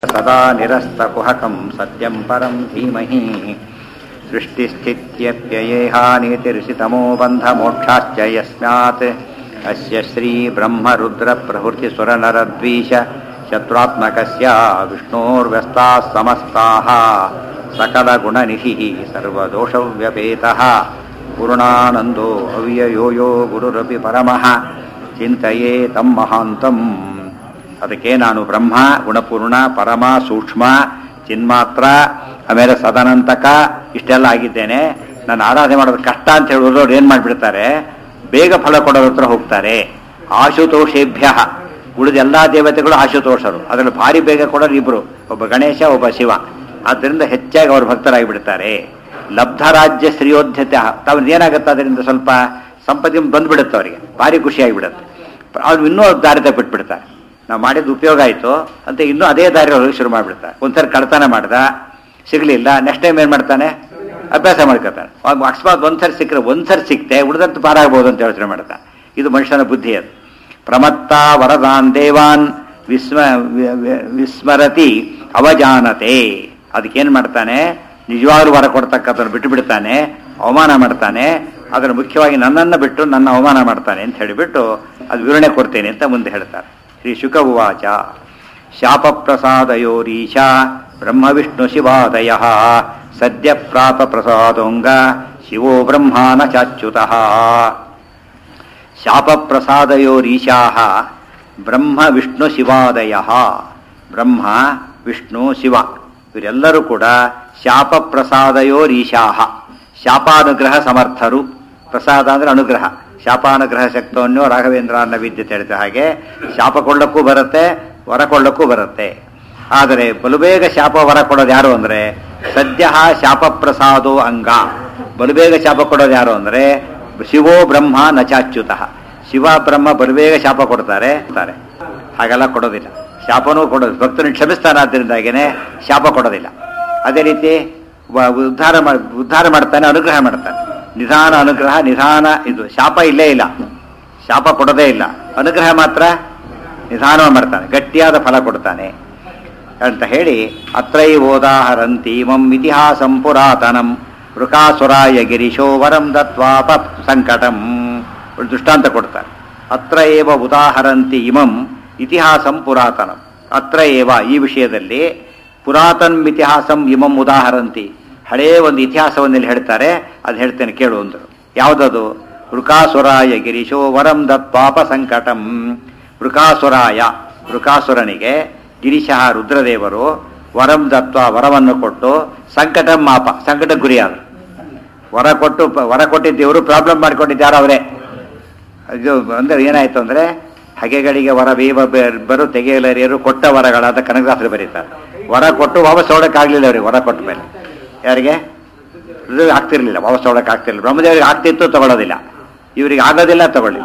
सदा निरस्तकुहकं सत्यं परं धीमहि सृष्टिस्थित्यप्ययेहानीतिर्षितमो बन्धमोक्षाश्च यस्मात् अस्य श्रीब्रह्मरुद्रप्रभृतिसुरनरद्वीष शत्रुत्मकस्य विष्णोर्व्यस्ताः समस्ताः सकलगुणनिधिः सर्वदोषव्यपेतः पूर्णानन्दो अव्ययो यो गुरुरपि परमः ಚಿಂತೆಯೇ ತಮ್ಮ ಮಹಾಂತಂ ಅದಕ್ಕೆ ನಾನು ಬ್ರಹ್ಮ ಗುಣಪೂರ್ಣ ಪರಮ ಸೂಕ್ಷ್ಮ ಚಿನ್ಮಾತ್ರ ಆಮೇಲೆ ಸದನಂತಕ ಇಷ್ಟೆಲ್ಲ ಆಗಿದ್ದೇನೆ ನಾನು ಆರಾಧನೆ ಮಾಡೋದು ಕಷ್ಟ ಅಂತ ಹೇಳೋರು ಏನು ಮಾಡಿಬಿಡ್ತಾರೆ ಬೇಗ ಫಲ ಕೊಡೋರ ಹತ್ರ ಹೋಗ್ತಾರೆ ಆಶುತೋಷೇಭ್ಯ ಉಳಿದ ಎಲ್ಲ ದೇವತೆಗಳು ಆಶುತೋಷರು ಅದರಲ್ಲಿ ಭಾರಿ ಬೇಗ ಕೊಡೋರು ಇಬ್ರು ಒಬ್ಬ ಗಣೇಶ ಒಬ್ಬ ಶಿವ ಆದ್ದರಿಂದ ಹೆಚ್ಚಾಗಿ ಅವರು ಭಕ್ತರಾಗಿಬಿಡ್ತಾರೆ ಲಬ್ಧ ರಾಜ್ಯ ಶ್ರೀಯೋಧ್ಯತೆ ತಾವು ಏನಾಗುತ್ತೆ ಅದರಿಂದ ಸ್ವಲ್ಪ ಸಂಪತ್ತಿ ಬಂದ್ಬಿಡುತ್ತೆ ಅವರಿಗೆ ಭಾರಿ ಖುಷಿಯಾಗಿಬಿಡುತ್ತೆ ಅವ್ರು ಇನ್ನೂ ದಾರಿ ತಪ್ಪಿಟ್ಬಿಡ್ತಾರೆ ನಾವು ಮಾಡಿದ ಉಪಯೋಗ ಆಯಿತು ಅಂತ ಇನ್ನೂ ಅದೇ ದಾರಿ ಅವ್ರಿಗೆ ಶುರು ಮಾಡಿಬಿಡ್ತಾರೆ ಒಂದ್ಸರಿ ಕಳ್ತನ ಮಾಡ್ದ ಸಿಗಲಿಲ್ಲ ನೆಕ್ಸ್ಟ್ ಟೈಮ್ ಏನು ಮಾಡ್ತಾನೆ ಅಭ್ಯಾಸ ಮಾಡ್ಕೊತಾನೆ ಅವಾಗ ಅಕಸ್ಮಾತ್ ಒಂದ್ಸರಿ ಸಿಕ್ಕರೆ ಒಂದ್ಸರಿ ಸಿಕ್ತೆ ಉಳಿದಂತ ಪಾರಾಗ್ಬೋದು ಅಂತ ಯೋಚನೆ ಮಾಡ್ತಾನೆ ಇದು ಮನುಷ್ಯನ ಬುದ್ಧಿ ಅದು ಪ್ರಮತ್ತ ವರದಾನ್ ದೇವಾನ್ ವಿಸ್ಮ ವಿ- ವಿ- ವಿಸ್ಮರತಿ ಅವಜಾನತೆ ಅದಕ್ಕೇನು ಮಾಡ್ತಾನೆ ನಿಜವಾಗ್ಲೂ ವರ ಕೊಡ್ತಕ್ಕಂಥದ್ದು ಬಿಟ್ಟು ಬಿಡ್ತಾನೆ ಅವಮಾನ ಮಾಡ್ತಾನೆ ಅದನ್ನು ಮುಖ್ಯವಾಗಿ ನನ್ನನ್ನು ಬಿಟ್ಟು ನನ್ನ ಅವಮಾನ ಮಾಡ್ತಾನೆ ಅಂತ ಹೇಳಿಬಿಟ್ಟು ಅದು ವಿವರಣೆ ಕೊಡ್ತೇನೆ ಅಂತ ಮುಂದೆ ಹೇಳ್ತಾರೆ ಶ್ರೀ ಶುಕ ಉವಾಚ ಶಾಪ ಪ್ರಸಾದಯೋರೀಶ ಬ್ರಹ್ಮ ವಿಷ್ಣು ಶಿವಾದಯ ಸದ್ಯ ಪ್ರಾಪ ಪ್ರಸಾದೋಂಗ ಶಿವೋ ಬ್ರಹ್ಮಾನ ಚಾಚ್ಯುತಃ ಶಾಪ ಪ್ರಸಾದಯೋರೀಶಾ ಬ್ರಹ್ಮ ವಿಷ್ಣು ಶಿವಾದಯ ಬ್ರಹ್ಮ ವಿಷ್ಣು ಶಿವ ಇವರೆಲ್ಲರೂ ಕೂಡ ಶಾಪ ಪ್ರಸಾದಯೋರೀಶಾ ಶಾಪಾನುಗ್ರಹ ಸಮರ್ಥರು ಪ್ರಸಾದ ಅಂದ್ರೆ ಅನುಗ್ರಹ ಶಾಪಾನುಗ್ರಹ ಶಕ್ತವನ್ನು ರಾಘವೇಂದ್ರ ಅನ್ನ ವಿದ್ಯತೆ ಹೇಳಿದ ಹಾಗೆ ಶಾಪ ಕೊಳ್ಳಕ್ಕೂ ಬರುತ್ತೆ ವರ ಕೊಳ್ಳಕ್ಕೂ ಬರುತ್ತೆ ಆದರೆ ಬಲುಬೇಗ ಶಾಪ ವರ ಕೊಡೋದು ಯಾರು ಅಂದ್ರೆ ಸದ್ಯ ಶಾಪ ಪ್ರಸಾದೋ ಅಂಗ ಬಲುಬೇಗ ಶಾಪ ಕೊಡೋದು ಯಾರು ಅಂದ್ರೆ ಶಿವೋ ಬ್ರಹ್ಮ ನಚಾಚ್ಯುತಃ ಶಿವ ಬ್ರಹ್ಮ ಬಲುಬೇಗ ಶಾಪ ಕೊಡ್ತಾರೆ ಅಂತಾರೆ ಹಾಗೆಲ್ಲ ಕೊಡೋದಿಲ್ಲ ಶಾಪನೂ ಕೊಡೋದು ಭಕ್ತನ ಕ್ಷಮಿಸ್ತಾನಾದ್ದರಿಂದಾಗೇನೆ ಶಾಪ ಕೊಡೋದಿಲ್ಲ ಅದೇ ರೀತಿ ವ- ಉದ್ಧಾರ ಮಾಡ್ ಉದ್ಧಾರ ಮಾಡ್ತಾನೆ ಅನುಗ್ರಹ ಮಾಡ್ತಾನೆ ನಿಧಾನ ಅನುಗ್ರಹ ನಿಧಾನ ಇದು ಶಾಪ ಇಲ್ಲೇ ಇಲ್ಲ ಶಾಪ ಕೊಡೋದೇ ಇಲ್ಲ ಅನುಗ್ರಹ ಮಾತ್ರ ನಿಧಾನ ಮಾಡ್ತಾನೆ ಗಟ್ಟಿಯಾದ ಫಲ ಕೊಡ್ತಾನೆ ಅಂತ ಹೇಳಿ ಅತ್ರೈವೋದಾಹರಂತಿ ಮಂ ಇತಿಹಾಸಂ ಪುರಾತನಂ ವೃಕಾಸುರಾಯ ಗಿರಿಶೋ ವರಂ ದತ್ವಾಪ ಸಂಕಟಂ ಒಂದು ದೃಷ್ಟಾಂತ ಕೊಡ್ತಾರೆ ಅತ್ರ ಏವ ಉದಾಹರಂತಿ ಇಮಂ ಇತಿಹಾಸಂ ಪುರಾತನಂ ಅತ್ರ ಏವ ಈ ವಿಷಯದಲ್ಲಿ ಪುರಾತನ್ ಇತಿಹಾಸಂ ಇಮಂ ಉದಾಹರಂತಿ ಹಳೆಯ ಒಂದು ಇತಿಹಾಸವನ್ನು ಇಲ್ಲಿ ಹೇಳ್ತಾರೆ ಅದು ಹೇಳ್ತೇನೆ ಕೇಳು ಅಂದರು ಯಾವುದದು ವೃಕಾಸುರಾಯ ಗಿರಿಶೋ ವರಂ ದತ್ವಾಪ ಸಂಕಟಂ ವೃಕಾಸುರಾಯ ವೃಕಾಸುರನಿಗೆ ಗಿರಿಶಃ ರುದ್ರದೇವರು ವರಂ ದತ್ವ ವರವನ್ನು ಕೊಟ್ಟು ಸಂಕಟ ಮಾಪ ಸಂಕಟ ಗುರಿಯಾದರು ವರ ಕೊಟ್ಟು ವರ ಕೊಟ್ಟಿದ್ದೇವರು ಪ್ರಾಬ್ಲಮ್ ಮಾಡ್ಕೊಂಡಿದ್ದಾರೆ ಅವರೇ ಇದು ಅಂದ್ರೆ ಏನಾಯ್ತು ಅಂದ್ರೆ ಹಗೆಗಳಿಗೆ ವರ ಬೀವ ಬರು ತೆಗೆಯಲರಿಯರು ಕೊಟ್ಟ ವರಗಳಾದ ಕನಕದಾಸರು ಬರೀತಾರೆ ವರ ಕೊಟ್ಟು ವಾಪಸ್ ತೊಗೊಳಕ್ಕಾಗ್ಲಿಲ್ಲ ಅವ್ರಿಗೆ ವರ ಕೊಟ್ಟ ಮೇಲೆ ಯಾರಿಗೆ ಇದು ಆಗ್ತಿರ್ಲಿಲ್ಲ ವಾಪಸ್ ತೊಗೊಳಕ್ ಆಗ್ತಿರ್ಲಿಲ್ಲ ಬ್ರಹ್ಮದೇವರಿಗೆ ಆಗ್ತಿತ್ತು ತಗೊಳ್ಳೋದಿಲ್ಲ ಇವರಿಗೆ ಆಗೋದಿಲ್ಲ ತಗೊಳ್ಳಿಲ್ಲ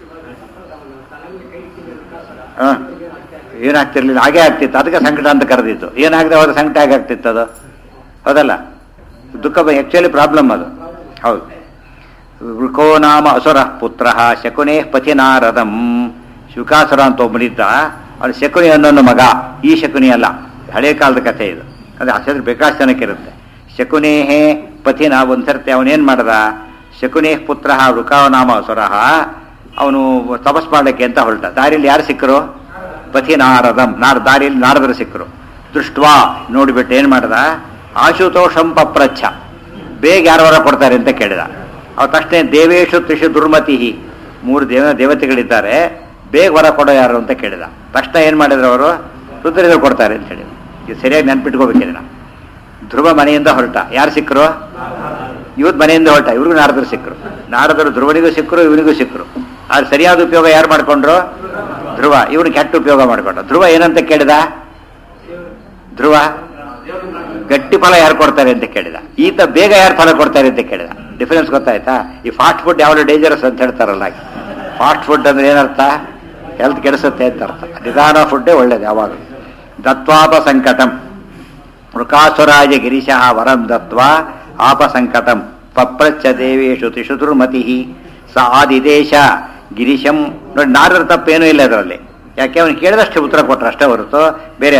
ಹ ಏನಾಗ್ತಿರ್ಲಿಲ್ಲ ಹಾಗೆ ಆಗ್ತಿತ್ತು ಅದಕ್ಕೆ ಸಂಕಟ ಅಂತ ಕರೆದಿತ್ತು ಏನಾಗದೆ ಹೋದ ಸಂಕಟ ಹೇಗೆ ಆಗ್ತಿತ್ತು ಅದು ಹೌದಲ್ಲ ದುಃಖ ಆಕ್ಚುಲಿ ಪ್ರಾಬ್ಲಮ್ ಅದು ಹೌದು ವೃಕೋ ನಾಮ ಅಸುರ ಪುತ್ರ ಶಕುನೇ ಪತಿ ನಾರದಂ ಶುಕಾಸುರ ಅಂತ ಒಬ್ಬನಿದ್ದ ಅವನು ಶಕುನಿ ಅನ್ನೋನು ಮಗ ಈ ಶಕುನಿ ಅಲ್ಲ ಹಳೆ ಕಾಲದ ಕಥೆ ಇದು ಅದು ಅಕ್ಷರ ಬೇಕಾಷ್ಟು ಜನಕ್ಕೆ ಇರುತ್ತೆ ಶಕುನೇಹೇ ಪತಿನ ಒಂದ್ಸರ್ತಿ ಅವನೇನ್ ಮಾಡ್ದ ಶಕುನೇಹ್ ಪುತ್ರ ವೃಕೋ ನಾಮ ಅಸುರ ಅವನು ತಪಸ್ ಮಾಡಲಿಕ್ಕೆ ಅಂತ ಹೊರಟ ದಾರಿಯಲ್ಲಿ ಯಾರು ಸಿಕ್ಕರು ಪತಿ ನಾರದಂ ನಾರ ದಾರಿಯಲ್ಲಿ ನಾರದರು ಸಿಕ್ಕರು ದೃಷ್ಟ್ವಾ ನೋಡಿಬಿಟ್ಟು ಏನ್ ಮಾಡ್ದ ಆಶುತೋಷಂ ಪಪ್ರಚ್ಛ ಬೇಗ ಯಾರು ವರ ಕೊಡ್ತಾರೆ ಅಂತ ಕೇಳಿದ ಅವ ತಕ್ಷಣ ದೇವೇಶು ತ್ರಿಷು ದುರ್ಮತಿ ಮೂರು ದೇವ ದೇವತೆಗಳಿದ್ದಾರೆ ಬೇಗ ವರ ಕೊಡೋ ಯಾರು ಅಂತ ಕೇಳಿದ ತಕ್ಷಣ ಏನ್ ಮಾಡಿದ್ರು ಅವರು ರುದ್ರದೇವರು ಕೊಡ್ತಾರೆ ಅಂತ ಹೇಳಿದ್ರು ಇದು ಸರಿಯಾಗಿ ನೆನ್ಪಿಟ್ಕೋಬೇಕಿದೆ ನಾವು ಧ್ರುವ ಮನೆಯಿಂದ ಹೊರಟ ಯಾರು ಸಿಕ್ಕರು ಇವತ್ತು ಮನೆಯಿಂದ ಹೊರಟ ಇವ್ರಿಗೂ ನಾರದರು ಸಿಕ್ಕರು ನಾರದರು ಧ್ರುವನಿಗೂ ಸಿಕ್ಕರು ಇವನಿಗೂ ಸಿಕ್ಕರು ಆದ್ರೆ ಸರಿಯಾದ ಉಪಯೋಗ ಯಾರು ಮಾಡ್ಕೊಂಡ್ರು ಧ್ರುವ ಇವನು ಕೆಟ್ಟ ಉಪಯೋಗ ಮಾಡ್ಕೊಂಡ ಧ್ರುವ ಏನಂತ ಕೇಳಿದ ಧ್ರುವ ಗಟ್ಟಿ ಫಲ ಯಾರು ಕೊಡ್ತಾರೆ ಅಂತ ಕೇಳಿದ ಈತ ಬೇಗ ಯಾರು ಫಲ ಕೊಡ್ತಾರೆ ಅಂತ ಕೇಳಿದ ಡಿಫರೆನ್ಸ್ ಗೊತ್ತಾಯ್ತಾ ಈ ಫಾಸ್ಟ್ ಫುಡ್ ಯಾವಾಗ ಡೇಂಜರಸ್ ಅಂತ ಹೇಳ್ತಾರಲ್ಲ ಫಾಸ್ಟ್ ಫುಡ್ ಅಂದ್ರೆ ಏನರ್ಥ ಹೆಲ್ತ್ ಕೆಡಿಸುತ್ತೆ ಅಂತ ಅರ್ಥ ನಿಧಾನ ಫುಡ್ಡೇ ಒಳ್ಳೇದು ಯಾವಾಗ ದತ್ವಾಪ ಸಂಕಟಂ ವೃಕಾಸುರಾಯ ಗಿರಿಶಃ ವರಂ ದತ್ವಾ ಆಪ ಸಂಕಟಂ ಪಪ್ರಚ್ಛ ದೇವೇಶು ತಿಷು ದುರ್ಮತಿ ಸ ಆದಿದೇಶ ಗಿರಿಶಂ ನೋಡಿ ನಾರರ ತಪ್ಪೇನೂ ಇಲ್ಲ ಅದರಲ್ಲಿ ಯಾಕೆ ಅವನು ಕೇಳಿದಷ್ಟು ಉತ್ತರ ಕೊಟ್ಟರು ಅಷ್ಟೇ ಹೊರತು ಬೇರೆ ಅಲ್ಲ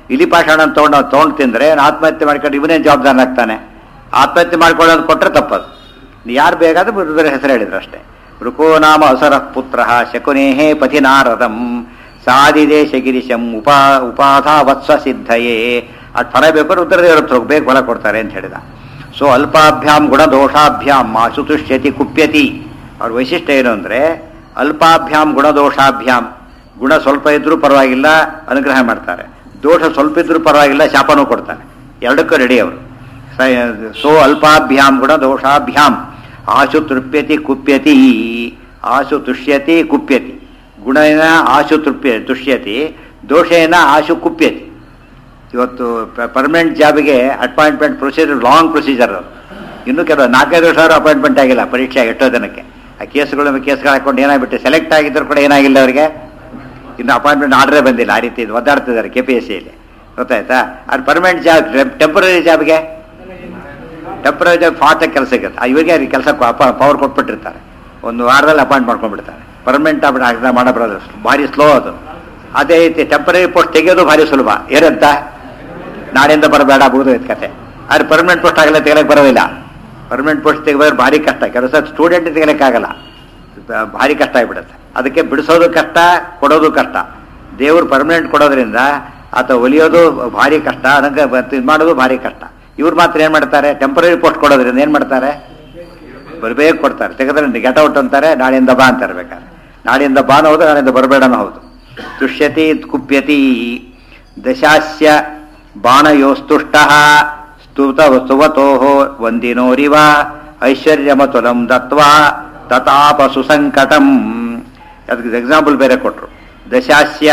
ಇಲಿ ಪಾಷಾಣ ತೊಗೊಂಡು ತೊಗೊಂಡು ತಿಂದ್ರೆ ಅವ್ನು ಆತ್ಮಹತ್ಯೆ ಮಾಡ್ಕೊಂಡು ಇವನೇ ಜವಾಬ್ದಾರನಾಗ್ತಾನೆ ಆತ್ಮಹತ್ಯೆ ಮಾಡ್ಕೊಳ್ಳೋದು ಕೊಟ್ಟರೆ ತಪ್ಪದು ಯಾರು ಬೇಕಾದ್ರೆ ರುದ್ರ ಹೆಸರು ಹೇಳಿದ್ರು ಅಷ್ಟೇ ಋಕೋ ನಾಮ ಅಸರ ಪುತ್ರ ಶಕುನೇಹೇ ಪಥಿ ನಾರದಂ ಸಾದಿದೇಶ ಗಿರಿಶಂ ಉಪಾ ಉಪಾಧಾ ವತ್ಸ ಸಿದ್ಧಯೇ ಅದು ಫಲ ಬೇಕು ರುದ್ರದೇವರ ಹತ್ರ ಹೋಗ್ಬೇಕು ಫಲ ಕೊಡ್ತಾರೆ ಅಂತ ಹೇಳಿದ ಸೊ ಅಲ್ಪಾಭ್ಯಾಂ ಗುಣದೋಷಾಭ್ಯಾಂ ಮಾಸುತುಷ್ಯತಿ ಕುಪ್ಯತಿ ಅವ್ರ ವೈಶಿಷ್ಟ್ಯ ಏನು ಅಂದರೆ ಅಲ್ಪಾಭ್ಯಾಂ ಗುಣದೋಷಾಭ್ಯಾಂ ಗುಣ ಸ್ವಲ್ಪ ಇದ್ರೂ ಪರವಾಗಿಲ್ಲ ಅನುಗ್ರಹ ಮಾಡ್ತಾರೆ ದೋಷ ಸ್ವಲ್ಪ ಇದ್ರೂ ಪರವಾಗಿಲ್ಲ ಶಾಪನೂ ಕೊಡ್ತಾರೆ ಎರಡಕ್ಕೂ ರೆಡಿ ಅವರು ಸ- ಸೋ ಅಲ್ಪಾಭ್ಯಾಂ ಗುಣ ದೋಷಾಭ್ಯಾಂ ಆಶು ತೃಪ್ಯತಿ ಕುಪ್ಯತಿ ಆಶು ತುಷ್ಯತಿ ಕುಪ್ಯತಿ ಗುಣೇನ ಆಶು ತೃಪ್ಯ ತುಷ್ಯತಿ ದೋಷೇನ ಆಶು ಕುಪ್ಯತಿ ಇವತ್ತು ಪರ್ಮನೆಂಟ್ ಜಾಬಿಗೆ ಅಪಾಯಿಂಟ್ಮೆಂಟ್ ಪ್ರೊಸೀಜರ್ ಲಾಂಗ್ ಪ್ರೊಸೀಜರ್ ಅದು ಇನ್ನೂ ಕೆಲವು ನಾಲ್ಕೈದು ವರ್ಷ ಆದ್ರೂ ಅಪಾಯಿಂಟ್ಮೆಂಟ್ ಆಗಿಲ್ಲ ಪರೀಕ್ಷೆ ಎಷ್ಟೋ ಜನಕ್ಕೆ ಆ ಕೇಸ್ಗಳು ಕೇಸ್ಗಳು ಹಾಕೊಂಡು ಏನಾಗ್ಬಿಟ್ಟು ಸೆಲೆಕ್ಟ್ ಆಗಿದ್ರು ಕೂಡ ಏನಾಗಿಲ್ಲ ಅವರಿಗೆ ಇನ್ನು ಅಪಾಯಿಂಟ್ಮೆಂಟ್ ಆರ್ಡರೇ ಬಂದಿಲ್ಲ ಆ ರೀತಿ ಇದು ಒದ್ದಾಡ್ತಿದ್ದಾರೆ ಕೆ ಪಿ ಎಸ್ ಸಿಯಲ್ಲಿ ಗೊತ್ತಾಯ್ತಾ ಅದು ಪರ್ಮನೆಂಟ್ ಜಾಬ್ ಟೆಂಪರರಿ ಜಾಬ್ಗೆ ಟೆಂಪರರಿ ಜಾಬ್ ಫಾಸ್ಟ್ ಕೆಲಸಕ್ಕೆ ಇವಾಗೆ ಅವ್ರಿಗೆ ಕೆಲಸ ಪವರ್ ಕೊಟ್ಬಿಟ್ಟಿರ್ತಾರೆ ಒಂದು ವಾರದಲ್ಲಿ ಅಪಾಯಿಂಟ್ ಮಾಡ್ಕೊಂಡ್ಬಿಡ್ತಾರೆ ಪರ್ಮನೆಂಟ್ ಆಗ್ಬಿಟ್ಟು ಮಾಡೋ ಬರೋದು ಭಾರಿ ಸ್ಲೋ ಅದು ಅದೇ ರೀತಿ ಟೆಂಪರರಿ ಪೋಸ್ಟ್ ತೆಗೆಯೋದು ಭಾರಿ ಸುಲಭ ಏನಂತ ನಾಳೆಯಿಂದ ಬರಬೇಡ ಬಹುದು ಇದು ಕತೆ ಆದ್ರೆ ಪರ್ಮನೆಂಟ್ ಪೋಸ್ಟ್ ಆಗಲ್ಲ ತೆಗಿಲಕ್ಕೆ ಬರೋದಿಲ್ಲ ಪರ್ಮನೆಂಟ್ ಪೋಸ್ಟ್ ತೆಗೆದ್ರೆ ಭಾರಿ ಕಷ್ಟ ಕೆಲಸ ಸ್ಟೂಡೆಂಟ್ ತೆಗಿಲಿಕ್ಕಾಗಲ್ಲ ಬ- ಭಾರಿ ಕಷ್ಟ ಆಗಿಬಿಡುತ್ತೆ ಅದಕ್ಕೆ ಬಿಡಿಸೋದು ಕಷ್ಟ ಕೊಡೋದು ಕಷ್ಟ ದೇವರು ಪರ್ಮನೆಂಟ್ ಕೊಡೋದ್ರಿಂದ ಆತ ಒಲಿಯೋದು ಭಾರಿ ಕಷ್ಟ ಅದಕ್ಕೆ ಇದು ಮಾಡೋದು ಭಾರಿ ಕಷ್ಟ ಇವ್ರು ಮಾತ್ರ ಏನು ಮಾಡ್ತಾರೆ ಟೆಂಪರರಿ ಪೋಸ್ಟ್ ಕೊಡೋದ್ರಿಂದ ಏನು ಮಾಡ್ತಾರೆ ಬರಬೇಕು ಕೊಡ್ತಾರೆ ತೆಗೆದ್ರೆ ಗೆಟ್ ಔಟ್ ಅಂತಾರೆ ನಾಳೆಯಿಂದ ಬಾ ಅಂತಾರೆ ಬೇಕಾದ್ರೆ ನಾಳೆಯಿಂದ ಬಾನ ಹೌದು ನಾಳೆಯಿಂದ ಬರಬೇಡನೂ ಹೌದು ತುಷ್ಯತಿ ಕುಪ್ಯತಿ ದಶಾಸ್ಯ ಬಾಣಯೋಸ್ತುಷ್ಟ ಸ್ತುತ ಸ್ತುವತೋ ವಂದಿನೋರಿವ ಐಶ್ವರ್ಯಮತುಲಂ ದತ್ವಾ ತತಾಪ ಸುಸಂಕಟಂ ಅದಕ್ಕೆ ಎಕ್ಸಾಂಪಲ್ ಬೇರೆ ಕೊಟ್ಟರು ದಶಾಸ್ಯ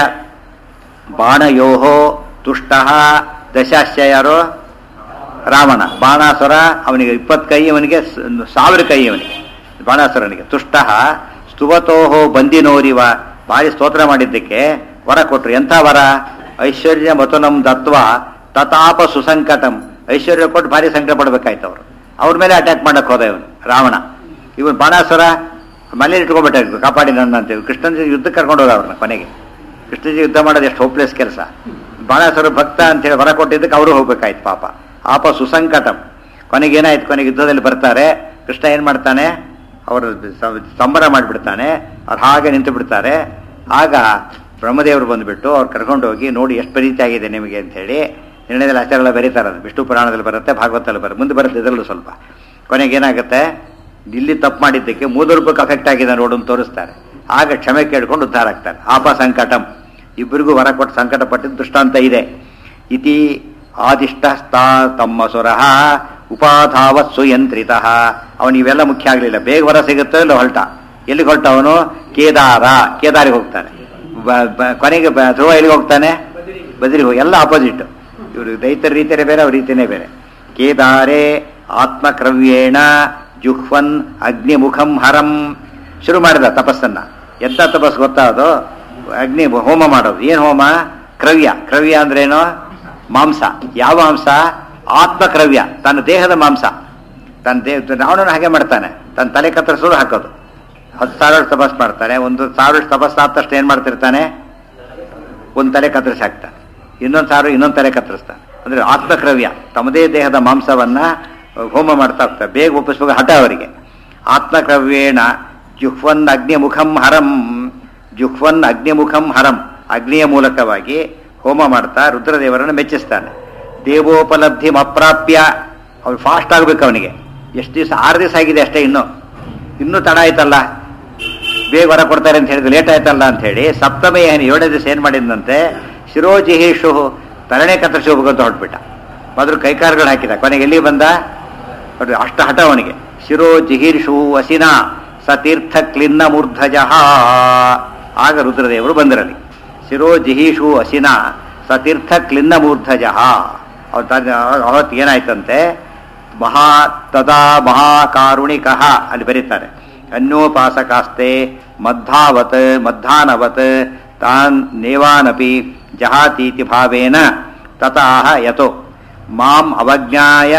ಬಾಣಯೋ ತುಷ್ಟ ದಶಾಸ್ಯ ಯಾರು ರಾವಣ ಬಾಣಾಸುರ ಅವನಿಗೆ ಇಪ್ಪತ್ತು ಕೈ ಅವನಿಗೆ ಸ- ಸಾವಿರ ಕೈ ಅವನಿಗೆ ಬಾಣಾಸುರನಿಗೆ ತುಷ್ಟ ಸ್ತುವತೋಹೋ ಬಂದಿನೋರಿವ ಭಾರಿ ಸ್ತೋತ್ರ ಮಾಡಿದ್ದಕ್ಕೆ ವರ ಕೊಟ್ರು ಎಂಥ ವರ ಐಶ್ವರ್ಯ ಮತುನಂ ದತ್ವ ತತಾಪ ಸುಸಂಕಟಂ ಐಶ್ವರ್ಯ ಕೊಟ್ಟು ಭಾರಿ ಸಂಕಟ ಪಡ್ಬೇಕಾಯ್ತು ಅವರು ಅವ್ರ ಮೇಲೆ ಅಟ್ಯಾಕ್ ಮಾಡಕ್ ಹೋದ ಇವನು ರಾವಣ ಇವನು ಬಾಣಾಸುರ ಮನೇಲಿ ಇಟ್ಕೊಂಡ್ಬಿಟ್ಟಾಗ ಕಾಪಾಡಿ ನನ್ನ ಅಂತೇಳಿ ಕೃಷ್ಣನ ಜೊತೆ ಯುದ್ಧಕ್ಕೆ ಕರ್ಕೊಂಡು ಹೋದ ಅವ್ರನ್ನ ಕೊನೆಗೆ ಕೃಷ್ಣ ಜೊತೆ ಯುದ್ಧ ಮಾಡೋದು ಎಷ್ಟು ಹೋಪ್ಲೆಸ್ ಕೆಲಸ ಬಾಣಾಸುರ ಭಕ್ತ ಅಂತೇಳಿ ವರ ಕೊಟ್ಟಿದ್ದಕ್ಕೆ ಅವರು ಹೋಗ್ಬೇಕಾಯ್ತು ಪಾಪ ಆಪ ಸುಸಂಕಟಂ ಕೊನೆಗೆ ಏನಾಯ್ತು ಕೊನೆಗೆ ಯುದ್ಧದಲ್ಲಿ ಬರ್ತಾರೆ ಕೃಷ್ಣ ಏನ್ ಮಾಡ್ತಾನೆ ಅವರು ಸಂಬರ ಮಾಡಿಬಿಡ್ತಾನೆ ಅವ್ರು ಹಾಗೆ ನಿಂತು ಬಿಡ್ತಾರೆ ಆಗ ಬ್ರಹ್ಮದೇವರು ಬಂದುಬಿಟ್ಟು ಅವ್ರು ಕರ್ಕೊಂಡು ಹೋಗಿ ನೋಡಿ ಎಷ್ಟು ಪ್ರೀತಿ ಆಗಿದೆ ನಿಮಗೆ ಅಂತ ಹೇಳಿ ನಿರ್ಣಯದಲ್ಲಿ ಆಚಾರಗಳ ಬರೀತಾರೆ ಅದು ವಿಷ್ಣು ಪುರಾಣದಲ್ಲಿ ಬರುತ್ತೆ ಭಾಗವತದಲ್ಲಿ ಬರುತ್ತೆ ಮುಂದೆ ಬರುತ್ತೆ ಇದರಲ್ಲೂ ಸ್ವಲ್ಪ ಕೊನೆಗೆ ಏನಾಗುತ್ತೆ ಇಲ್ಲಿ ತಪ್ಪು ಮಾಡಿದ್ದಕ್ಕೆ ಮೂರು ರೂಪಾಯಿಗೆ ಅಫೆಕ್ಟ್ ಆಗಿದೆ ನೋಡು ಅಂತ ತೋರಿಸ್ತಾರೆ ಆಗ ಕ್ಷಮೆ ಕೇಳ್ಕೊಂಡು ಉದ್ಧಾರ ಆಗ್ತಾರೆ ಆಪ ಸಂಕಟಂ ಇಬ್ಬರಿಗೂ ವರ ಕೊಟ್ಟು ಸಂಕಟ ಪಟ್ಟಿದ್ದು ದೃಷ್ಟಾಂತ ಇದೆ ಇತಿ ಆದಿಷ್ಟಸ್ತಾ ತಮ್ಮ ಸುರಃ ಉಪಾಧಾವತ್ ಸುಯಂತ್ರಿತ ಅವನು ಇವೆಲ್ಲ ಮುಖ್ಯ ಆಗಲಿಲ್ಲ ಬೇಗ ವರ ಸಿಗುತ್ತೋ ಇಲ್ಲ ಹೊಲ್ಟ ಎಲ್ಲಿಗೆ ಹೊಲ್ಟ ಅವನು ಕೇದಾರ ಕೇದಾರಿಗೆ ಹೋಗ್ತಾನೆ ಬ- ಬ- ಕೊನೆಗೆ ಬ- ಧ್ರುವ ಎಲ್ಲಿಗೆ ಹೋಗ್ತಾನೆ ಬದ್ರಿಗೆ ಹೋಗಿ ಎಲ್ಲ ಆಪೋಸಿಟ್ ಇವರು ದೈತ್ಯರ ರೀತಿಯೇ ಬೇರೆ ಅವ್ರ ರೀತಿಯೇ ಬೇರೆ ಕೇದಾರೆ ಆತ್ಮಕ್ರವ್ಯೇಣ ಜುಹ್ವನ್ ಅಗ್ನಿಮುಖಂ ಹರಂ ಶುರು ಮಾಡಿದ ತಪಸ್ಸನ್ನ ಎಂತ ತಪಸ್ಸು ಗೊತ್ತಾ ಅದು ಅಗ್ನಿ ಹೋಮ ಮಾಡೋದು ಏನ್ ಹೋಮ ಕ್ರವ್ಯ ಕ್ರವ್ಯ ಅಂದ್ರೇನು ಮಾಂಸ ಯಾವ ಮಾಂಸ ಆತ್ಮಕ್ರವ್ಯ ತನ್ನ ದೇಹದ ಮಾಂಸ ತನ್ನ ದೇಹ ರಾವಣನ ಹಾಗೆ ಮಾಡ್ತಾನೆ ತನ್ನ ತಲೆ ಕತ್ತರಿಸೋದು ಹಾಕೋದು ಹತ್ತು ಸಾವಿರ ವರ್ಷ ತಪಸ್ ಮಾಡ್ತಾನೆ ಒಂದು ಸಾವಿರ ವರ್ಷ ತಪಸ್ಸು ಆದ ತಕ್ಷಣ ಏನ್ ಮಾಡ್ತಿರ್ತಾನೆ ಒಂದು ತಲೆ ಕತ್ತರಿಸಿ ಹಾಕ್ತಾನೆ ಇನ್ನೊಂದು ಸಾವಿರ ಇನ್ನೊಂದು ತಲೆ ಕತ್ತರಿಸ್ತಾನೆ ಅಂದ್ರೆ ಆತ್ಮಕ್ರವ್ಯ ತಮ್ಮದೇ ದೇಹದ ಮಾಂಸವನ್ನ ಹೋಮ ಮಾಡ್ತಾ ಹೋಗ್ತಾರೆ ಬೇಗ ಒಪ್ಪಿಸ್ಬೇಕು ಹಠ ಅವರಿಗೆ ಆತ್ಮಕ್ರವ್ಯೇಣ ಜುಹ್ವನ್ ಅಗ್ನಿಮುಖಂ ಹರಂ ಜುಹ್ವನ್ ಅಗ್ನಿಮುಖಂ ಹರಂ ಅಗ್ನಿಯ ಮೂಲಕವಾಗಿ ಹೋಮ ಮಾಡ್ತಾ ರುದ್ರದೇವರನ್ನು ಮೆಚ್ಚಿಸ್ತಾನೆ ದೇವೋಪಲಬ್ಧಿ ಅಪ್ರಾಪ್ಯ ಅವ್ನು ಫಾಸ್ಟ್ ಆಗ್ಬೇಕು ಅವನಿಗೆ ಎಷ್ಟು ದಿವಸ ಆರು ದಿವಸ ಆಗಿದೆ ಅಷ್ಟೇ ಇನ್ನು ಇನ್ನೂ ತಡ ಆಯ್ತಲ್ಲ ಬೇಗ ಹೊರ ಕೊಡ್ತಾರೆ ಅಂತ ಹೇಳಿದ್ರು ಲೇಟ್ ಆಯ್ತಲ್ಲ ಅಂತ ಹೇಳಿ ಸಪ್ತಮಿ ಏನು ಏಳನೇ ದಿವಸ ಏನ್ ಮಾಡಿದಂತೆ ಶಿರೋಜಿಹೇಶು ತರಣೆ ಕತ್ತರಿಸಿ ಹೋಗ್ಬೇಕು ಅಂತ ಹೊರಟ್ಬಿಟ್ಟ ಮೊದಲು ಕೈಕಾರುಗಳು ಹಾಕಿದ ಕೊನೆಗೆ ಎಲ್ಲಿ ಬಂದ ನೋಡ್ರಿ, ಅಷ್ಟ ಹಠ ಅವನಿಗೆ ಶಿರೋ ಜಿಹೀರ್ಷು ವಸಿನ ಸತೀರ್ಥ ಕ್ಲಿನ್ನ ಮೂರ್ಧಜಃ ಆಗ ರುದ್ರದೇವರು ಬಂದರಲ್ಲಿ ಶಿರೋ ಜಿಹೀಷು ಅಸಿನ ಸತೀರ್ಥ ಕ್ಲಿನ್ನ ಮೂರ್ಧಜಃ ಅವತ್ತು ಏನಾಯ್ತಂತೆ ಮಹಾ ತದಾ ಮಹಾಕಾರುಣಿಕ ಅಲ್ಲಿ ಬರೀತಾರೆ ಅನ್ಯೋಪಾಸಕಾಸ್ತೆ ಮದ್ದಾವತ್ ಮದ್ದಾನವತ್ ತಾನ್ ನೇವಾನಪಿ ಜಹಾತೀತಿ ಭಾವೇನ ತತಃ ಯತೋ ಮಾಂ ಅವಜ್ಞಾಯ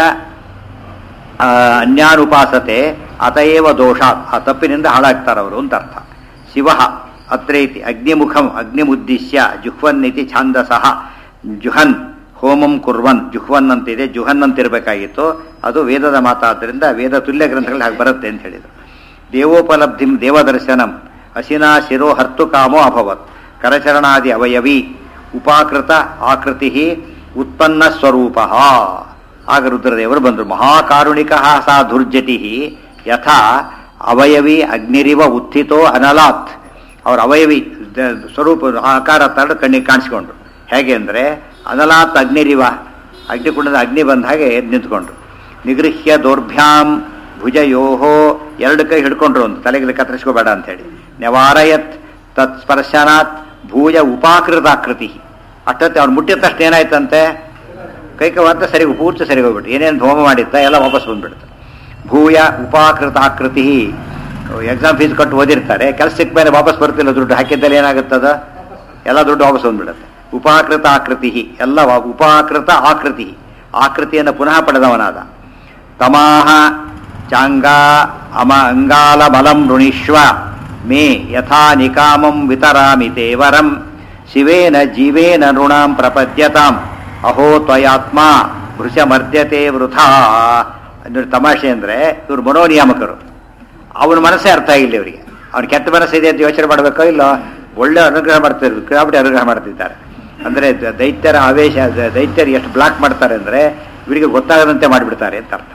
ಆ, ಅನ್ಯಾನುಪಾಸತೆ ಅತಏವ ದೋಷ ಆ ತಪ್ಪಿನಿಂದ ಹಾಳಾಗ್ತಾರವರು ಅಂತ ಅರ್ಥ ಶಿವ ಅತ್ರೇತಿ ಅಗ್ನಿಮುಖಂ ಅಗ್ನಿಮುದ್ದಿಶ್ಯ ಜುಹ್ವನ್ನಿತಿ ಛಾಂದಸಃ ಜುಹನ್ ಹೋಮಂ ಕುರ್ವನ್ ಜುಹ್ವನ್ ಅಂತಿದೆ ಜುಹನ್ ಅಂತ ಇರಬೇಕಾಗಿತ್ತು ಅದು ವೇದದ ಮಾತಾದ್ದರಿಂದ ವೇದ ತುಲ್ಯ ಗ್ರಂಥಗಳಲ್ಲಿ ಹಾಗೆ ಬರುತ್ತೆ ಅಂತ ಹೇಳಿದರು ದೇವೋಪಲಬ್ಧಿಂ ದೇವದರ್ಶನಂ ಅಸಿನಾ ಶಿರೋ ಹರ್ತು ಕಾಮೋ ಅಭವತ್ ಕರಚರಣಾದಿ ಅವಯವಿ ಉಪಾಕೃತ ಆಕೃತಿ ಉತ್ಪನ್ನ ಸ್ವರೂಪ ಆಗ ರುದ್ರದೇವರು ಬಂದರು ಮಹಾಕಾರುಣಿಕ ಸಾ ದುರ್ಜಟಿ ಯಥಾ ಅವಯವಿ ಅಗ್ನಿರಿವ ಉತ್ಥಿತೋ ಅನಲಾತ್ ಅವರ ಅವಯವಿ ದ- ಸ್ವರೂಪ ಆಕಾರ ತರಡು ಕಣ್ಣಿಗೆ ಕಾಣಿಸ್ಕೊಂಡ್ರು ಹೇಗೆ ಅಂದರೆ ಅನಲಾತ್ ಅಗ್ನಿರಿವ ಅಗ್ನಿಕುಂಡದ ಅಗ್ನಿ ಬಂದ ಹಾಗೆ ಎದ್ದು ನಿಂತ್ಕೊಂಡ್ರು ನಿಗೃಹ್ಯ ದೌರ್ಭ್ಯಾಂ ಭುಜಯೋಹೋ ಎರಡು ಕೈ ಹಿಡ್ಕೊಂಡ್ರು ಒಂದು ತಲೆಗೆ ಕತ್ತರಿಸ್ಕೋಬೇಡ ಅಂತೇಳಿ ನೆವಾರಯತ್ ತತ್ ಸ್ಪರ್ಶನಾತ್ ಭೂಜ ಉಪಾಕೃತಾಕೃತಿ ಅಷ್ಟೊತ್ತೆ ಅವ್ನು ಮುಟ್ಟಿದ ತಕ್ಷಣ ಏನಾಯ್ತಂತೆ ಕೈ ಕೈ ಮಾತ್ರ ಸರಿ ಪೂರ್ತಿ ಸರಿ ಹೋಗ್ಬಿಟ್ಟು ಏನೇನು ಹೋಮ ಮಾಡಿತ್ತ ಎಲ್ಲ ವಾಪಸ್ ಬಂದ್ಬಿಡುತ್ತೆ ಭೂಯ ಉಪಾಕೃತಾಕೃತಿ ಎಕ್ಸಾಮ್ ಫೀಸ್ ಕೊಟ್ಟು ಓದಿರ್ತಾರೆ ಕೆಲಸ ಸಿಕ್ಕ ಮೇಲೆ ವಾಪಸ್ ಬರ್ತಿಲ್ಲ ದುಡ್ಡು ಹಾಕಿದ್ದಲ್ಲಿ ಏನಾಗುತ್ತದ ಎಲ್ಲ ದುಡ್ಡು ವಾಪಸ್ ಬಂದ್ಬಿಡುತ್ತೆ ಉಪಾಕೃತ ಆಕೃತಿ ಎಲ್ಲ ವಾ- ಉಪಾಕೃತ ಆಕೃತಿ ಆಕೃತಿಯನ್ನು ಪುನಃ ಪಡೆದವನಾದ ತಮಾಹ ಚಾಂಗ ಅಮ ಅಂಗಾಲ ಬಲಂ ಋಣಿಶ್ವ ಮೇ ಯಥಾ ನಿಕಾಮಂ ವಿತರಾಮಿ ತೇ ವರಂ ಶಿವೇನ ಜೀವೇನ ನೃಣಾಂ ಪ್ರಪದ್ಯತಾಂ ಅಹೋ ತ್ವಯಾತ್ಮ ಭೃಶಮರ್ದ್ಯತೆ ವೃಥಾ ಅಂದ್ರೆ ತಮಾಷೆ ಅಂದ್ರೆ ಇವರು ಮನೋನಿಯಾಮಕರು ಅವನ ಮನಸ್ಸೇ ಅರ್ಥ ಆಗಿಲ್ಲ ಇವರಿಗೆ ಅವ್ನ ಕೆಟ್ಟ ಮನಸ್ಸಿದೆ ಅಂತ ಯೋಚನೆ ಮಾಡಬೇಕೋ ಇಲ್ಲ ಒಳ್ಳೆ ಅನುಗ್ರಹ ಮಾಡ್ತಿದ್ರು ಕ್ರಾಬಿಟಿ ಅನುಗ್ರಹ ಮಾಡ್ತಿದ್ದಾರೆ ಅಂದ್ರೆ ದ- ದೈತ್ಯರ ಆವೇಶ ದ- ದೈತ್ಯರು ಎಷ್ಟು ಬ್ಲಾಕ್ ಮಾಡ್ತಾರೆ ಅಂದ್ರೆ ಇವರಿಗೆ ಗೊತ್ತಾಗದಂತೆ ಮಾಡಿಬಿಡ್ತಾರೆ ಅಂತ ಅರ್ಥ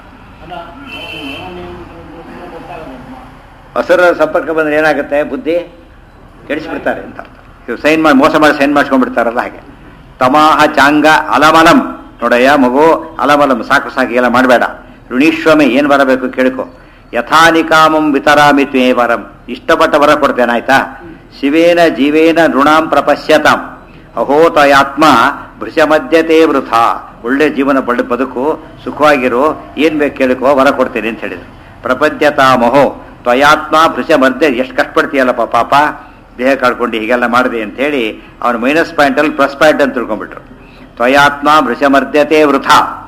ಹಸರ ಸಂಪರ್ಕ ಬಂದ್ರೆ ಏನಾಗುತ್ತೆ ಬುದ್ಧಿ ಕೆಡಿಸ್ಬಿಡ್ತಾರೆ ಅಂತ ಅರ್ಥ ಇವ್ರು ಸೈನ್ ಮಾಡಿ ಮೋಸ ಮಾಡಿ ಸೈನ್ ಮಾಡಿಸ್ಕೊಂಡ್ಬಿಡ್ತಾರಲ್ಲ ಹಾಗೆ ತಮಾಹ ಚಾಂಗ ಅಲಮಲಂ ನೋಡಯ್ಯ ಮಗು ಅಲಮಲಂ ಸಾಕು ಸಾಕು ಎಲ್ಲ ಮಾಡಬೇಡ ಋಣೀಶ್ವಮೆ ಏನು ಬರಬೇಕು ಕೇಳ್ಕೊ ಯಥಾನಿಕಾಮಂ ವಿತರಾಮಿ ತ್ವೇ ವರಂ ಇಷ್ಟಪಟ್ಟ ವರ ಕೊಡ್ತೇನೆ ಆಯ್ತಾ ಶಿವೇನ ಜೀವೇನ ಋಣಾಂ ಪ್ರಪಶ್ಯತಾಂ ಅಹೋ ತಯಾತ್ಮ ಭೃಶಮದ್ಯತೆ ವೃಥ ಒಳ್ಳೆ ಜೀವನ ಬಡ ಬದುಕು ಸುಖವಾಗಿರು ಏನ್ ಬೇಕು ಕೇಳ್ಕೋ ವರ ಕೊಡ್ತೇನೆ ಅಂತ ಹೇಳಿದ್ರು ಪ್ರಪದ್ಯತಾಮಹೋ ತ್ವಯಾತ್ಮ ಭೃಶಮದ್ಯ ಎಷ್ಟು ಕಷ್ಟಪಡ್ತೀಯಲ್ಲಪ್ಪ ಪಾಪ ದೇಹ ಕಳ್ಕೊಂಡು ಹೀಗೆಲ್ಲ ಮಾಡಿದೆ ಅಂತ ಹೇಳಿ ಅವನು ಮೈನಸ್ ಪಾಯಿಂಟ್ ಅಲ್ಲಿ ಪ್ಲಸ್ ಪಾಯಿಂಟ್ ಅಂತ ತಿಳ್ಕೊಂಡ್ಬಿಟ್ರು ತ್ವಯಾತ್ಮ ಭೃಶಮರ್ದ್ಯತೆ ವೃಥ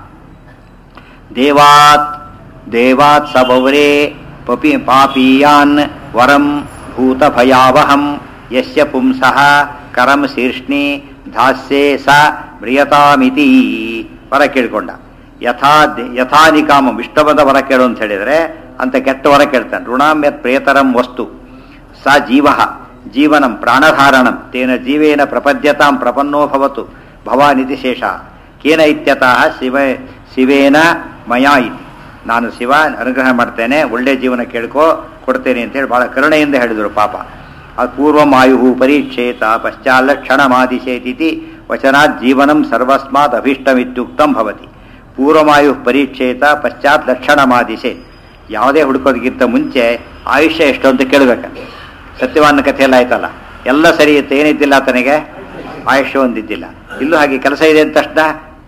ದೇವಾತ್ ದೇವಾತ್ ಸಬೌರೇ ಪಪಿ ಪಾಪೀಯಾನ್ ವರಂ ಭೂತ ಭಯಾವಹಂ ಯಸ್ಯ ಪುಂಸಃ ಕರಂ ಶೀರ್ಷ್ಣಿ ಧಾಸ್ಯೆ ಸ ಮ್ರಿಯತಾಮಿತಿ ವರ ಕೇಳ್ಕೊಂಡ ಯಥಾ ದೆ- ಯಥಾ ನಿಕಾಮಂ ಇಷ್ಟವಾದ ವರ ಕೇಳು ಅಂತ ಹೇಳಿದ್ರೆ ಅಂತ ಕೆಟ್ಟ ವರ ಕೇಳ್ತಾನೆ ಋಣಾಂ ಯತ್ ಪ್ರೇತರಂ ವಸ್ತು ಸ ಜೀವ ಜೀವನಂ ಪ್ರಾಣಧಾರಣಂ ತೇನ ಜೀವೇನ ಪ್ರಪದ್ಯತಾಂ ಪ್ರಪನ್ನೋ ಭವತು ಭವಾನಿತಿ ಶೇಷ ಕೇನ ಇತ್ಯತಃ ಶಿವ ಶಿವೇನ ಮಯಾ ಇತಿ ನಾನು ಶಿವ ಅನುಗ್ರಹ ಮಾಡ್ತೇನೆ ಒಳ್ಳೆ ಜೀವನ ಕೇಳ್ಕೋ ಕೊಡ್ತೇನೆ ಅಂತೇಳಿ ಬಹಳ ಕರುಣೆಯಿಂದ ಹೇಳಿದರು ಪಾಪ ಅದು ಪೂರ್ವಂ ಆಯು ಪರೀಕ್ಷೇತ ಪಶ್ಚಾಲಕ್ಷಣಮಾದಿಶೇತಿ ವಚನಾತ್ ಜೀವನಂ ಸರ್ವಸ್ಮಾತ್ ಅಭೀಷ್ಟಮಿತ್ಯುಕ್ತಂ ಭವತಿ ಪೂರ್ವಮಾಯು ಪರೀಕ್ಷೇತ ಪಶ್ಚಾತ್ ಲಕ್ಷಣಮಾದಿಶೆ ಯಾವುದೇ ಹುಡುಕೋದಕ್ಕಿಂತ ಮುಂಚೆ ಆಯುಷ್ಯ ಎಷ್ಟು ಅಂತ ಕೇಳಬೇಕಂತೆ ಸತ್ಯವಾನ ಕಥೆ ಎಲ್ಲ ಆಯ್ತಲ್ಲ ಎಲ್ಲ ಸರಿ ಇತ್ತು ಏನಿದ್ದಿಲ್ಲ ಆತನಿಗೆ ಆಯುಷ್ಯ ಒಂದಿದ್ದಿಲ್ಲ ಇಲ್ಲೂ ಹಾಗೆ ಕೆಲಸ ಇದೆ ಅಂತ ತಕ್ಷಣ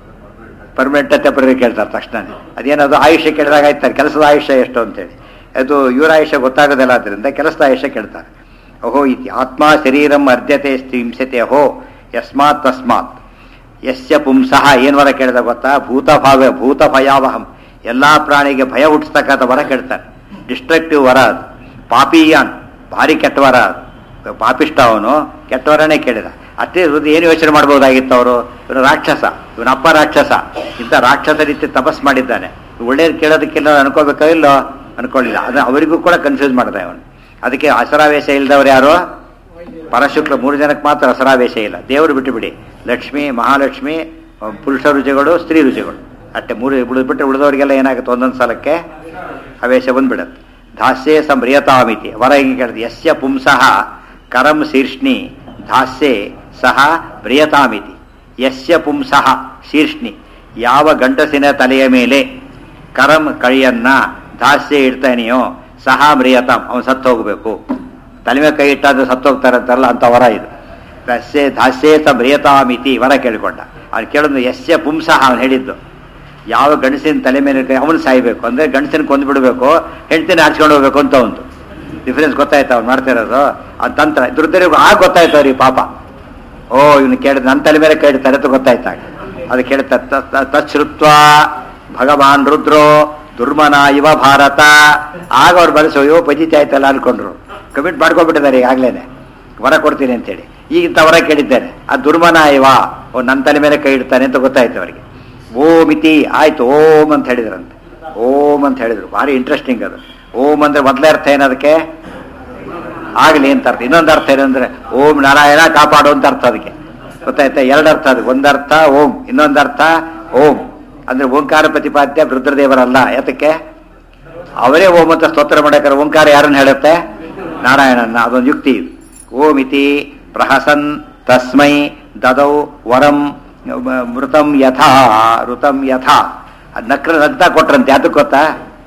ಪರ್ಮನೆಂಟ್ ಟೆಂಪರರಿ ಕೇಳ್ತಾರೆ ತಕ್ಷಣ ಅದೇನದು ಆಯುಷ್ಯ ಕೇಳಿದಾಗ ಆಯ್ತಾರೆ ಕೆಲಸದ ಆಯುಷ್ಯ ಎಷ್ಟು ಅಂತೇಳಿ ಅದು ಇವರ ಆಯುಷ್ಯ ಗೊತ್ತಾಗೋದಿಲ್ಲ ಆದ್ದರಿಂದ ಕೆಲಸದ ಆಯುಷ್ಯ ಕೇಳ್ತಾರೆ ಅಹೋ ಇತಿ ಆತ್ಮ ಶರೀರಂ ಅರ್ಧ್ಯತೆ ಹಿಂಸತೆ ಅಹೋ ಯಸ್ಮಾತ್ ತಸ್ಮಾತ್ ಯಸ್ಯ ಪುಂಸಃ ಏನ್ ವರ ಕೇಳಿದ ಗೊತ್ತಾ ಭೂತ ಭಾವ ಭೂತ ಭಯಾವಹಂ ಎಲ್ಲಾ ಪ್ರಾಣಿಗೆ ಭಯ ಹುಟ್ಟಿಸ್ತಕ್ಕಂಥ ವರ ಕೇಳ್ತಾರೆ ಡಿಸ್ಟ್ರಕ್ಟಿವ್ ವರ ಅದು ಪಾಪಿಯಾನ್ ಭಾರಿ ಕೆಟ್ಟ ವರ ಅದು ಪಾಪಿಷ್ಟ ಅವನು ಕೆಟ್ಟ ವರನೇ ಕೇಳಿದ ಅಷ್ಟೇ ಹೃದಯ ಏನು ಯೋಚನೆ ಮಾಡ್ಬೋದಾಗಿತ್ತು ಅವರು ಇವನು ರಾಕ್ಷಸ ಇವನ ಅಪ್ಪ ರಾಕ್ಷಸ ಇಂಥ ರಾಕ್ಷಸ ರೀತಿ ತಪಸ್ ಮಾಡಿದ್ದಾನೆ ಒಳ್ಳೇದು ಕೇಳೋದಕ್ಕಿಲ್ಲ ಅನ್ಕೋಬೇಕೋ ಇಲ್ಲೋ ಅನ್ಕೊಳ್ಳಿಲ್ಲ ಅದು ಅವರಿಗೂ ಕೂಡ ಕನ್ಫ್ಯೂಸ್ ಮಾಡ್ದ ಅವನು ಅದಕ್ಕೆ ಹಸರಾವೇಶ ಇಲ್ದವ್ರು ಯಾರು ಪರಶುಕ್ಲ ಮೂರು ಜನಕ್ಕೆ ಮಾತ್ರ ಹಸರಾವೇಶ ಇಲ್ಲ ದೇವರು ಬಿಟ್ಟು ಬಿಡಿ ಲಕ್ಷ್ಮಿ ಮಹಾಲಕ್ಷ್ಮಿ ಅಹ್, ಪುರುಷ ರುಚಿಗಳು ಸ್ತ್ರೀ ರುಚಿಗಳು ಅಷ್ಟೇ ಮೂರು ಬಿಟ್ಟರೆ ಉಳಿದವರಿಗೆಲ್ಲ ಏನಾಗುತ್ತೆ ಒಂದೊಂದು ಸಲಕ್ಕೆ ಆವೇಶ ಬಂದ್ಬಿಡತ್ತೆ ಧಾಸ್ಯೆ ಸಂಬ್ರಿಯತಾಮಿತಿ ವರ ಹಿಂಗೆ ಕೇಳಿದೆ ಯಸ್ಯ ಪುಂಸಃ ಕರಂ ಶೀರ್ಷ್ಣಿ ಧಾಸ್ಯೆ ಸಹ ಪ್ರಿಯತಾಮಿತಿ ಯಸ್ಯ ಪುಂಸಃ ಶೀರ್ಷ್ಣಿ ಯಾವ ಗಂಡಸಿನ ತಲೆಯ ಮೇಲೆ ಕರಂ ಕೈಯನ್ನ ಧಾಸ್ಯ ಇಡ್ತಾನೆಯೋ ಸಹ ಮ್ರಿಯತಾಂ ಅವನು ಸತ್ತು ಹೋಗಬೇಕು ತಲೆ ಮೇಲೆ ಕೈ ಇಟ್ಟಾದ್ರೆ ಸತ್ತು ಹೋಗ್ತಾರೆ ಅಂತಾರಲ್ಲ ಅಂತ ವರ ಇದು ದಾಸ್ಯೆ ದಾಸ್ಯೇ ಸ ಮ್ರಿಯತಾಮಿತಿ ವರ ಕೇಳಿಕೊಂಡ ಅವ್ನು ಕೇಳಿದ್ರು ಯಸ್ಯ ಪುಂಸಃ ಅವನು ಹೇಳಿದ್ದು ಯಾವ ಗಂಡಸಿನ ತಲೆ ಮೇಲೆ ಕೈ ಅವನು ಸಾಯ್ಬೇಕು ಅಂದ್ರೆ ಗಂಡಸಿನ ಕೊಂದು ಬಿಡಬೇಕು ಹೆಂಡತಿನ ಹಾರಿಸ್ಕೊಂಡು ಹೋಗ್ಬೇಕು ಅಂತ ಒಂದು ಡಿಫ್ರೆನ್ಸ್ ಗೊತ್ತಾಯ್ತು ಅವ್ನು ಮಾಡ್ತಾ ಇರೋದು ಆ ತಂತ್ರ ದುರ್ದರಿಗೆ ಆಗ ಗೊತ್ತಾಯ್ತು ಅವ್ರಿಗೆ ಪಾಪ ಓ ಇವನು ಕೇಳಿದ ನನ್ನ ತಲೆ ಮೇಲೆ ಕೈ ಇಡ್ತಾರೆ ಅಂತ ಗೊತ್ತಾಯ್ತಾಗ ಅದು ಕೇಳ್ತಾ ತಚ್ಛ್ರುತ್ವ ಭಗವಾನ್ ರುದ್ರೋ ದುರ್ಮನ ಇವ ಭಾರತ ಆಗ ಅವ್ರು ಬರೆಸೋ ಅಯ್ಯೋ ಪಜಿತಿ ಆಯ್ತಲ್ಲ ಅನ್ಕೊಂಡ್ರು ಕಮಿಟ್ ಮಾಡ್ಕೊಂಡ್ಬಿಟ್ಟಿದ್ದಾರೆ ಈಗಾಗ್ಲೇನೆ ವರ ಕೊಡ್ತೀನಿ ಅಂತೇಳಿ ಈಗ ತವರ ಕೇಳಿದ್ದೇನೆ ಆ ದುರ್ಮನ ಇವ ಓ ನನ್ನ ತಲೆ ಮೇಲೆ ಕೈ ಇಡ್ತಾನೆ ಅಂತ ಗೊತ್ತಾಯ್ತು ಅವರಿಗೆ ಓಂ ಇತಿ ಆಯ್ತು ಓಂ ಅಂತ ಹೇಳಿದ್ರಂತೆ ಓಂ ಅಂತ ಹೇಳಿದ್ರು ಭಾರಿ ಇಂಟ್ರೆಸ್ಟಿಂಗ್ ಅದು ಓಂ ಅಂದ್ರೆ ಮೊದಲೇ ಅರ್ಥ ಏನದಕ್ಕೆ ಆಗಲಿ ಅಂತ ಅರ್ಥ ಇನ್ನೊಂದು ಅರ್ಥ ಏನಂದ್ರೆ ಓಂ ನಾರಾಯಣ ಕಾಪಾಡು ಅಂತ ಅರ್ಥ ಅದಕ್ಕೆ ಗೊತ್ತಾಯ್ತಾ ಎರಡು ಅರ್ಥ ಅದು ಒಂದರ್ಥ ಓಂ ಇನ್ನೊಂದು ಅರ್ಥ ಓಂ ಅಂದ್ರೆ ಓಂಕಾರ ಪ್ರತಿಪಾದ್ಯ ರುದ್ರದೇವರಲ್ಲ ಯಾತಕ್ಕೆ ಅವರೇ ಓಂ ಅಂತ ಸ್ತೋತ್ರ ಮಾಡಕ್ಕಾರ ಓಂಕಾರ ಯಾರನ್ನ ಹೇಳುತ್ತೆ ನಾರಾಯಣನ ಅದೊಂದು ಯುಕ್ತಿ ಇದು ಓಂ ಇತಿ ಪ್ರಹಸನ್ ತಸ್ಮೈ ದದೌ ವರಂ ಮ- ಮೃತಂ ಯಥಾ ಋತಂ ಯಥಾ ಅದ್ ನಕ್ರ ನಗ್ತಾ ಕೊಟ್ರಂತೆ ಯಾತಕ್ಕೆ ಗೊತ್ತಾ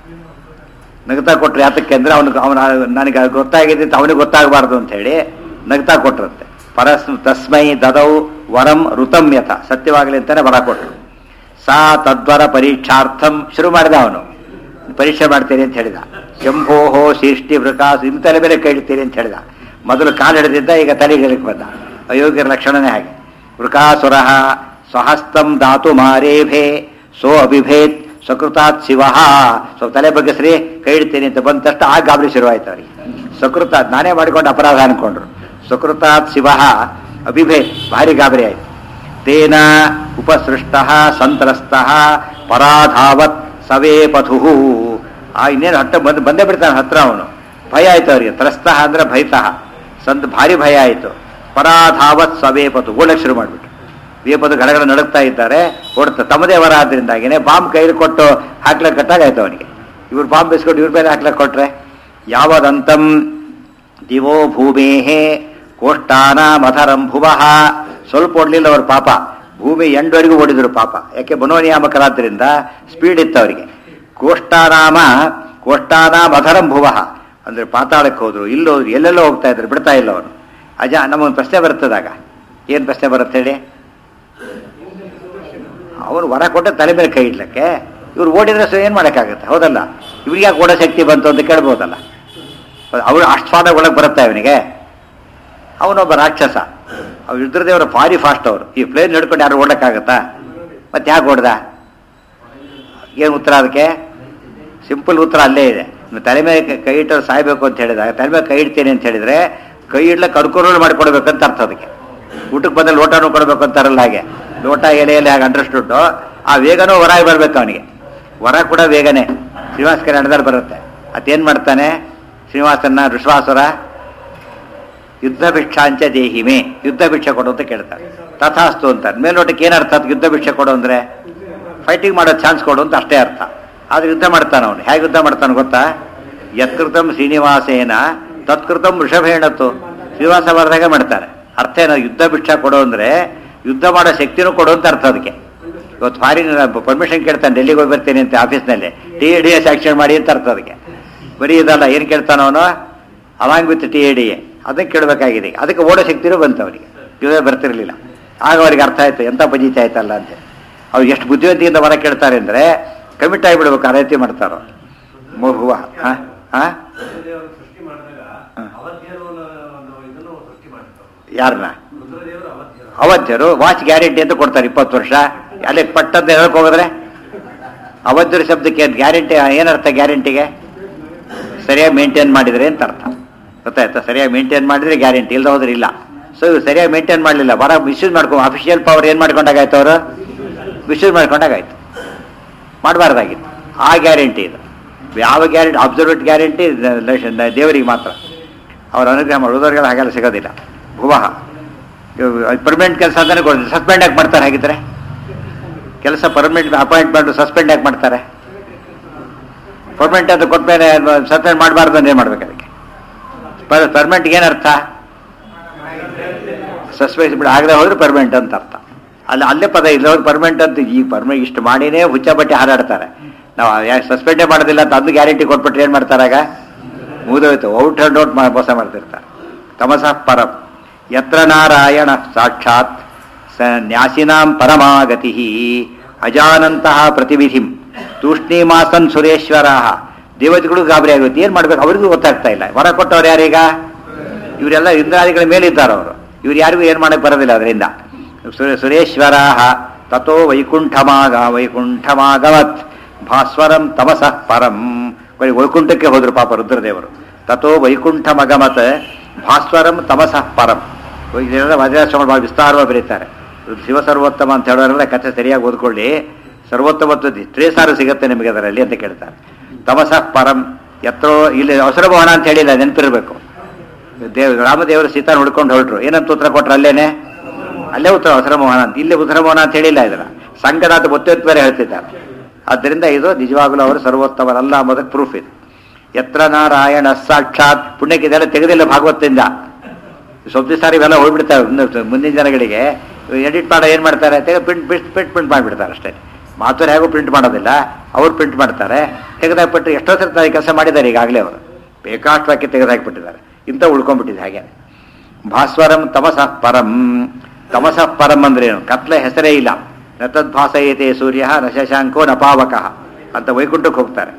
ನಗ್ತಾ ಕೊಟ್ರೆ ಯಾತಕ್ಕೆ ಅಂದ್ರೆ ಅವನಿಗೆ ಅವನ ನನಗೆ ಅದು ಗೊತ್ತಾಗಿದೆ ಅಂತ ಅವನಿಗೆ ಗೊತ್ತಾಗಬಾರ್ದು ಅಂತ ಹೇಳಿ ನಗ್ತಾ ಕೊಟ್ರಂತೆ ಪರಸ್ ತಸ್ಮೈ ದದೌ ವರಂ ಋತಂ ಯಥ ಸತ್ಯವಾಗಲಿ ಅಂತಾನೆ ವರ ಕೊಟ್ರು ಸಾ ತದ್ವರ ಪರೀಕ್ಷಾರ್ಥಂ ಶುರು ಮಾಡಿದ ಅವನು ಪರೀಕ್ಷೆ ಮಾಡ್ತೇನೆ ಅಂತ ಹೇಳಿದ ಶಂಭೋಹೋ ಸೃಷ್ಟಿ ವೃಕಾಸ ನಿಮ್ಮ ತಲೆ ಮೇಲೆ ಕೈ ಇಡ್ತೀರಿ ಅಂತ ಹೇಳಿದ ಮೊದಲು ಕಾಲು ಹಿಡಿದಿದ್ದ ಈಗ ತಲೆಗೆ ಹಿಡಿಕ್ ಬಂದ ಅಯೋಗ್ಯರ ಲಕ್ಷಣನೇ ಹಾಗೆ ವೃಕಾಸುರ ಸ್ವಹಸ್ತಂ ಧಾತು ಮಾರೇಭೆ ಸೋ ಅಭಿಭೇತ್ ಸಕೃತಾತ್ ಶಿವ ಸೊ ತಲೆ ಬಗ್ಗಿಸ್ರಿ ಕೈ ಇಡ್ತೀನಿ ಅಂತ ಬಂದ ತಕ್ಷಣ ಆ ಗಾಬರಿ ಶುರುವಾಯ್ತು ಅವರಿಗೆ ಸಕೃತ ನಾನೇ ಮಾಡಿಕೊಂಡು ಅಪರಾಧ ಅನ್ಕೊಂಡ್ರು ಸಕೃತಾತ್ ಶಿವ ಅಭಿಭೇತ್ ಭಾರಿ ಗಾಬರಿ ಆಯ್ತು ತೇನ ಉಪಸೃಷ್ಟ ಸಂತ್ರಸ್ತ ಪರಾಧಾವತ್ ಸವೇ ಪಥು ಆ ಇನ್ನೇನು ಹಟ್ಟ ಬಂದು ಬಂದೇ ಬಿಡ್ತಾನೆ ಹತ್ರ ಅವನು ಭಯ ಆಯ್ತು ಅವರಿಗೆ ತ್ರಸ್ತ ಅಂದ್ರೆ ಭಯತಃ ಸಂತ ಭಾರಿ ಭಯ ಆಯಿತು ಪರಾಧಾವತ್ ಸವೇ ಪಥು ಓಡಕ್ಕೆ ಶುರು ಮಾಡಿಬಿಟ್ಟು ವೇಪದ ಗಡಗಡ ನಡುಗ್ತಾ ಇದ್ದಾರೆ ಓಡ್ತಾ ತಮ್ಮದೇ ವರ ಆದ್ರಿಂದಾಗಿನೇ ಬಾಂಬ್ ಕೈಲಿ ಕೊಟ್ಟು ಹಾಕ್ಲಕ್ಕೆ ಕಟ್ಟಾಗಾಯ್ತು ಅವನಿಗೆ ಇವ್ರು ಬಾಂಬ್ ಬಿಸ್ಕೊಂಡು ಇವ್ರ ಮೇಲೆ ಹಾಕ್ಲಕ್ಕೆ ಕೊಟ್ರೆ ಯಾವದಂತಂ ದಿವೋ ಭೂಮೇಹೇ ಕೋಷ್ಟಾನ ಮಥರಂ ಭುವಃ ಸ್ವಲ್ಪ ಓಡ್ಲಿಲ್ಲ ಅವ್ರ ಪಾಪ ಭೂಮಿ ಎಂಡವರೆಗೂ ಓಡಿದ್ರು ಪಾಪ ಯಾಕೆ ಮನೋನಿಯಾಮಕರಾದ್ರಿಂದ ಸ್ಪೀಡ್ ಇತ್ತು ಅವರಿಗೆ ಕೋಷ್ಟಾನಾಮ ಕೋಷ್ಟಾನ ಮಥರಂ ಭುವಃ ಅಂದ್ರೆ ಪಾತಾಳಕ್ಕೆ ಹೋದ್ರು ಇಲ್ಲೋದ್ರು ಎಲ್ಲೆಲ್ಲೋ ಹೋಗ್ತಾ ಇದ್ರು ಬಿಡ್ತಾ ಇಲ್ಲ ಅವನು ಅಜ ನಮಗೊಂದು ಪ್ರಶ್ನೆ ಬರ್ತದಾಗ ಏನು ಪ್ರಶ್ನೆ ಬರುತ್ತೆ ಹೇಳಿ ಅವನು ವರ ಕೊಟ್ಟ ತಲೆ ಮೇಲೆ ಕೈ ಇಡ್ಲಕ್ಕೆ ಇವ್ರು ಓಡಿದ್ರೆ ಸೊ ಏನು ಮಾಡೋಕ್ಕಾಗುತ್ತೆ ಹೌದಲ್ಲ ಇವ್ರಿಗೆ ಯಾಕೆ ಓಡೋ ಶಕ್ತಿ ಬಂತು ಅಂತ ಕೇಳ್ಬೋದಲ್ಲ ಅವಳು ಅಷ್ಟು ಸ್ವಾದ ಒಳಗೆ ಬರುತ್ತೆ ಅವನಿಗೆ ಅವನೊಬ್ಬ ರಾಕ್ಷಸ ಅವ್ರು ರುದ್ರದೇವರ ಭಾರಿ ಫಾಸ್ಟ್ ಅವರು ಈ ಪ್ಲೇನ್ ಹಿಡ್ಕೊಂಡು ಯಾರು ಓಡಕ್ಕಾಗತ್ತಾ ಮತ್ತೆ ಯಾಕೆ ಓಡ್ದ ಏನು ಉತ್ತರ ಅದಕ್ಕೆ ಸಿಂಪಲ್ ಉತ್ತರ ಅಲ್ಲೇ ಇದೆ ಇನ್ನು ತಲೆ ಮೇಲೆ ಕೈ- ಕೈ ಇಟ್ಟು ಸಾಯ್ಬೇಕು ಅಂತ ಹೇಳಿದಾಗ ತಲೆ ಮೇಲೆ ಕೈ ಇಡ್ತೀನಿ ಅಂತ ಹೇಳಿದ್ರೆ ಕೈ ಇಡ್ಲಕ್ಕೆ ಅನುಕೂಲ ಮಾಡಿಕೊಡ್ಬೇಕಂತ ಅರ್ಥ ಅದಕ್ಕೆ ಊಟಕ್ಕೆ ಬಂದಲ್ಲಿ ಲೋಟನೂ ಕೊಡ್ಬೇಕು ಅಂತಾರಲ್ಲ ಹಾಗೆ ಲೋಟ ಎಲೆಯಲ್ಲಿ ಹಾಗೆ ಅಂಡರ್ಸ್ಟುಡ್ ಆ ವೇಗನೂ ಹೊರ ಬರ್ಬೇಕು ಅವನಿಗೆ ವರ ಕೂಡ ವೇಗನೆ ಶ್ರೀನಿವಾಸ ಕನ್ನಡದಲ್ಲಿ ಬರುತ್ತೆ ಅದೇನ್ ಮಾಡ್ತಾನೆ ಶ್ರೀನಿವಾಸನ್ನ ಋಶ್ವಾಸುರ ಯುದ್ಧ ಭಿಕ್ಷಾಂಚ ದೇಹಿಮೆ ಯುದ್ಧ ಭಿಕ್ಷೆ ಕೊಡು ಅಂತ ಕೇಳ್ತಾರೆ ತಥಾಸ್ತು ಅಂತಾರೆ ಮೇಲ್ನೋಟಕ್ಕೆ ಏನರ್ಥ ಅದಕ್ಕೆ ಯುದ್ಧ ಭಿಕ್ಷೆ ಕೊಡು ಅಂದ್ರೆ ಫೈಟಿಂಗ್ ಮಾಡೋ ಚಾನ್ಸ್ ಕೊಡು ಅಂತ ಅಷ್ಟೇ ಅರ್ಥ ಆದ್ರೆ ಯುದ್ಧ ಮಾಡ್ತಾನೆ ಅವನು ಹೇಗೆ ಯುದ್ಧ ಮಾಡ್ತಾನೆ ಗೊತ್ತಾ ಯತ್ಕೃತಂ ಶ್ರೀನಿವಾಸೇನ ತತ್ಕೃತಂ ವೃಷಭೇಣತ್ತು ಶ್ರೀನಿವಾಸ ಬರ್ದಾಗ ಮಾಡ್ತಾರೆ ಅರ್ಥ ಏನೋ ಯುದ್ಧ ಭಿಕ್ಷೆ ಕೊಡು ಅಂದ್ರೆ ಯುದ್ಧ ಮಾಡೋ ಶಕ್ತಿನೂ ಕೊಡು ಅಂತ ಅರ್ಥ ಅದಕ್ಕೆ ಇವತ್ತು ಫಾರಿನ್ ಪರ್ಮಿಷನ್ ಕೇಳ್ತಾನೆ ಡೆಲ್ಲಿಗೆ ಹೋಗಿ ಬರ್ತೀನಿ ಅಂತ ಆಫೀಸ್ನಲ್ಲಿ T A D S action ಮಾಡಿ ಅಂತ ಅರ್ಥ ಅದಕ್ಕೆ ಬರೀ ಇದಲ್ಲ ಏನು ಕೇಳ್ತಾನ ಅವನು along with T A D A ಅದಕ್ಕೆ ಕೇಳಬೇಕಾಗಿದೆ ಈಗ. ಅದಕ್ಕೆ ಓಡೋ ಶಕ್ತಿನೂ ಬಂತು ಅವರಿಗೆ ಇವಾಗ ಬರ್ತಿರ್ಲಿಲ್ಲ ಆಗ ಅವ್ರಿಗೆ ಅರ್ಥ ಆಯ್ತು ಎಂತ ಬಜೀತಿ ಆಯ್ತಲ್ಲ ಅಂತ ಅವ್ರು ಎಷ್ಟು ಬುದ್ಧಿವಂತಿಯಿಂದ ವರ ಕೇಳ್ತಾರೆ ಅಂದ್ರೆ ಕಮಿಟ್ ಆಗಿಬಿಡ್ಬೇಕು ಆ ರೀತಿ ಮಾಡ್ತಾರೋ ಮಗುವ ಹಾ ಹಾ ರುದ್ರದೇವರು ಸೃಷ್ಟಿ ಮಾಡಿದಾಗ ಹ. ಅವಧ್ಯರು ಅನ್ನೋ ಒಂದು ಇದನ್ನು ಸೃಷ್ಟಿ ಮಾಡಿರ್ತಾರೆ ಯಾರನ್ನ ರುದ್ರದೇವರು ಅವಧ್ಯರು ಅವಧ್ಯರು ವಾಚ್ ಗ್ಯಾರಂಟಿ ಅಂತ ಕೊಡ್ತಾರೆ ಇಪ್ಪತ್ತು ವರ್ಷ ಅಲ್ಲಿ ಪಟ್ಟಂತ ಹೇಳಕ್ ಹೋಗಿದ್ರೆ ಅವಧ್ಯರ ಶಬ್ದಕ್ಕೆ ಗ್ಯಾರಂಟಿ ಏನರ್ಥ ಗ್ಯಾರಂಟಿಗೆ ಸರಿಯಾಗಿ ಮೇಂಟೈನ್ ಮಾಡಿದ್ರೆ ಅಂತ ಅರ್ಥ ಗೊತ್ತಾಯ್ತಾ ಸರಿಯಾಗಿ ಮೇಂಟೈನ್ ಮಾಡಿದ್ರೆ ಗ್ಯಾರಂಟಿ ಇಲ್ಲದ ಹೋದ್ರೆ ಇಲ್ಲ ಸೊ ಇವ್ರು ಸರಿಯಾಗಿ ಮೇಂಟೈನ್ ಮಾಡಲಿಲ್ಲ ಬರ ಮಿಸ್ಯೂಸ್ ಮಾಡ್ಕೊಂಡು ಅಫಿಷಿಯಲ್ ಪವರ್ ಏನು ಮಾಡ್ಕೊಂಡಾಗಾಯ್ತು ಅವರು ಮಿಸ್ಯೂಸ್ ಮಾಡ್ಕೊಂಡಾಗಾಯ್ತು ಮಾಡಬಾರ್ದಾಗಿತ್ತು ಆ ಗ್ಯಾರಂಟಿ ಇದು ಯಾವ ಗ್ಯಾರಂಟಿ ಅಬ್ಸರ್ವೇಟ್ ಗ್ಯಾರಂಟಿ ದೇವರಿಗೆ ಮಾತ್ರ ಅವ್ರ ಅನುಗ್ರಹ ಮಾಡೋದ್ರಿಗೆ ಹಾಗೆಲ್ಲ ಸಿಗೋದಿಲ್ಲ ಭುವಃ ಪರ್ಮನೆಂಟ್ ಕೆಲಸ ಅಂತಾನೆ ಕೊಡ್ತಾರೆ ಸಸ್ಪೆಂಡ್ ಯಾಕೆ ಮಾಡ್ತಾರೆ ಹಾಗಿದ್ರೆ ಕೆಲಸ ಪರ್ಮನೆಂಟ್ ಅಪಾಯಿಂಟ್ಮೆಂಟ್ ಸಸ್ಪೆಂಡ್ ಯಾಕೆ ಮಾಡ್ತಾರೆ ಪರ್ಮನೆಂಟ್ ಅಂತ ಕೊಟ್ಮೇಲೆ ಸಸ್ಪೆಂಡ್ ಮಾಡಬಾರ್ದು ಅಂದ್ರೆ ಏನು ಮಾಡ್ಬೇಕು ಅದಕ್ಕೆ ಪರ್ಮನೆಂಟ್ ಏನರ್ಥ ಸಸ್ಪೆನ್ಸ್ ಬಿಡ ಆಗದೆ ಹೋದ್ರೆ ಪರ್ಮನೆಂಟ್ ಅಂತ ಅರ್ಥ ಅಲ್ಲಿ ಅಲ್ಲೇ ಪದ ಇಲ್ಲ ಹೋದ್ರೆ ಪರ್ಮನೆಂಟ್ ಅಂತ ಈ ಪರ್ಮನೆಂಟ್ ಇಷ್ಟು ಮಾಡಿನೇ ಹುಚ್ಚ ಬಟ್ಟೆ ಹಾರಾಡ್ತಾರೆ ನಾವು ಯಾಕೆ ಸಸ್ಪೆಂಡೇ ಮಾಡೋದಿಲ್ಲ ಅಂತ ಅದು ಗ್ಯಾರಂಟಿ ಕೊಟ್ಬಿಟ್ರೆ ಏನು ಮಾಡ್ತಾರೆ ಆಗ ಮುಗಿದೋಯ್ತು ಔಟ್ ಅಂಡ್ ಔಟ್ ಮೋಸ ಮಾಡ್ತಿರ್ತಾರೆ ತಮಸಃ ಪರಂ ಯತ್ರ ನಾರಾಯಣ ಸಾಕ್ಷಾತ್ ಸ ನ್ಯಾಸಿನಾಂ ಪರಮಾಗತಿ ಅಜಾನಂತಹ ಪ್ರತಿವಿಧಿಂ ತೂಷ್ಣೀಮಾಸನ್ ಸುರೇಶ್ವರ ದೇವತೆಗಳು ಗಾಬರಿ ಆಗುತ್ತೆ ಏನು ಮಾಡ್ಬೇಕು ಅವ್ರಿಗೂ ಗೊತ್ತಾಗ್ತಾ ಇಲ್ಲ ವರ ಕೊಟ್ಟವ್ರು ಯಾರೀಗ ಇವರೆಲ್ಲ ಇಂದ್ರಾದಿಗಳ ಮೇಲಿದ್ದಾರೆ ಅವರು ಇವ್ರು ಯಾರಿಗೂ ಏನು ಮಾಡಕ್ಕೆ ಬರೋದಿಲ್ಲ ಅದರಿಂದ ಸುರೇಶ್ವರ ತಥೋ ವೈಕುಂಠಮಾಗ ವೈಕುಂಠಮಾಗವತ್ ಭಾಸ್ವರಂ ತಮಸಃ ಪರಂ ಬರೀ ವೈಕುಂಠಕ್ಕೆ ಹೋದ್ರು ಪಾಪ ರುದ್ರದೇವರು ತಥೋ ವೈಕುಂಠಮಗಮತ್ ಭಾಸ್ವರಂ ತಮಸಃ ಪರಂ ಇದೆಲ್ಲ ವಜ್ರಾಶ್ರಮ ಭಾಳ ವಿಸ್ತಾರವಾಗಿ ಬರೀತಾರೆ ಶಿವ ಸರ್ವೋತ್ತಮ ಅಂತ ಹೇಳೋರೆಲ್ಲ ಕಥೆ ಸರಿಯಾಗಿ ಓದ್ಕೊಳ್ಳಿ ಸರ್ವೋತ್ತಮತ್ವ ಇಷ್ಟೇ ಸಾರು ಸಿಗುತ್ತೆ ನಿಮಗೆ ಅದರಲ್ಲಿ ಅಂತ ಕೇಳ್ತಾರೆ ತಮಸಃ ಪರಂ ಎತ್ತೋ ಇಲ್ಲಿ ಅವಸರ ಭವನ ಅಂತ ಹೇಳಿಲ್ಲ ನೆನಪಿರಬೇಕು ದೇವ ರಾಮದೇವರು ಸೀತಾ ಹುಡ್ಕೊಂಡು ಹೊರಟ್ರು ಏನಂತ ಉತ್ತರ ಕೊಟ್ರು ಅಲ್ಲೇನೆ ಅಲ್ಲೇ ಉತ್ತರ ಅವಸರ ಮೋಹನ ಅಂತ ಇಲ್ಲಿ ಉತ್ತರ ಮೋಹನ ಅಂತ ಹೇಳಿಲ್ಲ ಇದರ ಸಂಗನಾಥ ಒತ್ತೆತ್ತು ಬೇರೆ ಹೇಳ್ತಿದ್ದಾರೆ ಆದ್ದರಿಂದ ಇದು ನಿಜವಾಗಲೂ ಅವರು ಸರ್ವೋತ್ತಮರಲ್ಲ ಅನ್ನೋದಕ್ಕೆ ಪ್ರೂಫ್ ಇದು ಯತ್ರ ನಾರಾಯಣ ಸಾಕ್ಷಾತ್ ಪುಣ್ಯಕ್ಕೆ ಇದೆಲ್ಲ ತೆಗೆದಿಲ್ಲ ಭಾಗವತದಿಂದ ಸ್ವಲ್ಪ ಸಾರಿ ಇವೆಲ್ಲ ಹೋಗ್ಬಿಡ್ತಾರೆ ಮುಂದೆ- ಮುಂದಿನ ಜನಗಳಿಗೆ ಎಡಿಟ್ ಮಾಡೋ ಏನು ಮಾಡ್ತಾರೆ ತೆಗೆ ಪ್ರಿಂಟ್ ಪ್ರಿಂಟ್ ಪ್ರಿಂಟ್ ಪ್ರಿಂಟ್ ಮಾಡಿಬಿಡ್ತಾರೆ ಅಷ್ಟೇ ಮಾತುರು ಹೇಗೂ ಪ್ರಿಂಟ್ ಮಾಡೋದಿಲ್ಲ ಅವ್ರು ಪ್ರಿಂಟ್ ಮಾಡ್ತಾರೆ ತೆಗೆದಾಕ್ಬಿಟ್ಟು ಎಷ್ಟೋ ಸರ್ತಿ ಕೆಲಸ ಮಾಡಿದ್ದಾರೆ ಈಗಾಗಲೇ ಅವರು ಬೇಕಾಷ್ಟು ವಾಕ್ಯ ತೆಗೆದಾಕ್ಬಿಟ್ಟಿದ್ದಾರೆ ಇಂಥ ಉಳ್ಕೊಂಡ್ಬಿಟ್ಟಿದೆ ಹಾಗೆ ಭಾಸ್ವರಂ ತಮಸಃ ಪರಂ ತಮಸಃ ಪರಂ ಅಂದ್ರೆ ಏನು ಕತ್ಲೆ ಹೆಸರೇ ಇಲ್ಲ ನ ತದ್ಭಾಸಯತೆ ಸೂರ್ಯ ನ ಶಶಾಂಕೋ ನ ಪಾವಕಃ ಅಂತ ವೈಕುಂಠಕ್ಕೆ ಹೋಗ್ತಾರೆ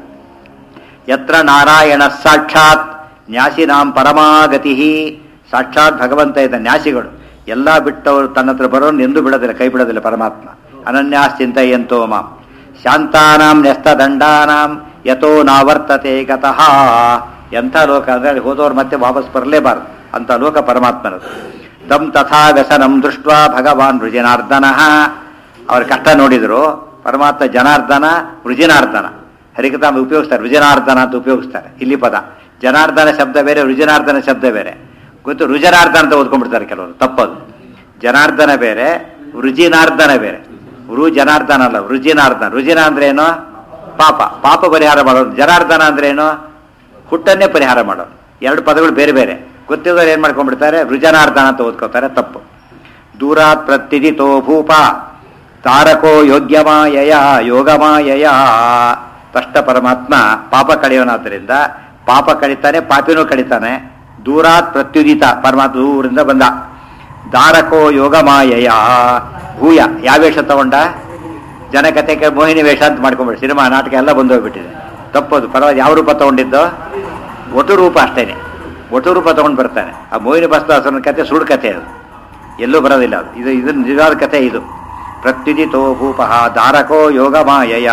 ಯತ್ರ ನಾರಾಯಣ ಸಾಕ್ಷಾತ್ ನ್ಯಾಸಿನಾಂ ಪರಮಾಗತಿ ಸಾಕ್ಷಾತ್ ಭಗವಂತ ಇದ್ದ ನ್ಯಾಸಿಗಳು ಎಲ್ಲ ಬಿಟ್ಟವರು ತನ್ನ ಹತ್ರ ಬರೋನು ಎಂದೂ ಬಿಡೋದಿಲ್ಲ ಕೈ ಬಿಡೋದಿಲ್ಲ ಪರಮಾತ್ಮ ಅನನ್ಯಾಸ್ ಚಿಂತೆಯಂತೋ ಮಾಂ ಶಾಂತಾನಾಂ ನ್ಯಸ್ತದಂಡಾನಾಂ ಯಥೋ ನಾವರ್ತತೆ ಗತಃ ಎಂಥ ಲೋಕ ಅಂದ್ರೆ ಅಲ್ಲಿ ಹೋದವ್ರು ಮತ್ತೆ ವಾಪಸ್ ಬರಲೇಬಾರದು ಅಂತ ಲೋಕ ಪರಮಾತ್ಮನದು ತಮ್ ತಥಾ ವ್ಯಸನಂ ದೃಷ್ಟ ಭಗವಾನ್ ವೃಜನಾರ್ದನಃ ಅವ್ರ ಕಷ್ಟ ನೋಡಿದ್ರು ಪರಮಾತ್ಮ ಜನಾರ್ದನ ವೃಜನಾರ್ದನ ಹರಿಕತಾಮ ಉಪಯೋಗಿಸ್ತಾರೆ ವೃಜನಾರ್ದನ ಅಂತ ಉಪಯೋಗಿಸ್ತಾರೆ ಇಲ್ಲಿ ಪದ ಜನಾರ್ದನ ಶಬ್ದ ಬೇರೆ ವೃಜನಾರ್ದನ ಶಬ್ದ ಬೇರೆ ಗೊತ್ತು ರುಜನಾರ್ದನ ಅಂತ ಓದ್ಕೊಂಡ್ಬಿಡ್ತಾರೆ ಕೆಲವರು ತಪ್ಪದು ಜನಾರ್ದನ ಬೇರೆ ವೃಜಿನಾರ್ದನ ಬೇರೆ ವೃ ಜನಾರ್ದನ ಅಲ್ಲ ವೃಜಿನಾರ್ದನ ವೃಜಿನ ಅಂದ್ರೆ ಏನು ಪಾಪ ಪಾಪ ಪರಿಹಾರ ಮಾಡೋದು ಜನಾರ್ದನ ಅಂದ್ರೆ ಏನು ಹುಟ್ಟನ್ನೇ ಪರಿಹಾರ ಮಾಡೋದು ಎರಡು ಪದಗಳು ಬೇರೆ ಬೇರೆ ಗೊತ್ತಿದ್ದವ್ರು ಏನ್ ಮಾಡ್ಕೊಂಡ್ಬಿಡ್ತಾರೆ ವೃಜನಾರ್ದನ ಅಂತ ಓದ್ಕೋತಾರೆ ತಪ್ಪು ದೂರಾತ್ ಪ್ರತ್ಯಜಿತೋ ಭೂಪ ತಾರಕೋ ಯೋಗ್ಯಮಾಯಯ ಯೋಗಮಾಯಯ ಸ್ಪಷ್ಟ ಪರಮಾತ್ಮ ಪಾಪ ಕಳೆಯೋನಾದ್ದರಿಂದ ಪಾಪ ಕಡಿತಾನೆ ಪಾಪಿನೂ ಕಡಿತಾನೆ ದೂರಾತ್ ಪ್ರತ್ಯುದಿತ ಪರಮಾತ್ಮ ದೂರಿಂದ ಬಂದ ದಾರಕೋ ಯೋಗಮಾಯಯ ಭೂಯ ಯಾವ ವೇಷ ತಗೊಂಡ ಜನಕತೆಗೆ ಮೋಹಿನಿ ವೇಷ ಅಂತ ಮಾಡ್ಕೊಂಡ್ಬಿಡಿ ಸಿನಿಮಾ ನಾಟಕ ಎಲ್ಲ ಬಂದು ಹೋಗ್ಬಿಟ್ಟಿದೆ ತಪ್ಪದು ಪರವಾಗಿ ಯಾವ ರೂಪ ತಗೊಂಡಿದ್ದು ಒಟು ರೂಪ ಅಷ್ಟೇನೆ ಒಟು ರೂಪ ತಗೊಂಡು ಬರ್ತಾನೆ ಆ ಮೋಹಿನಿ ಬಸ್ತಾಸನ ಕತೆ ಸುಳ್ಳು ಕತೆ ಅದು ಎಲ್ಲೂ ಬರೋದಿಲ್ಲ ಅದು ಇದು ಇದು ನಿಜವಾದ ಕತೆ ಇದು ಪ್ರತ್ಯುಜಿತೋ ಭೂಪ ದಾರಕೋ ಯೋಗಮಾಯಯ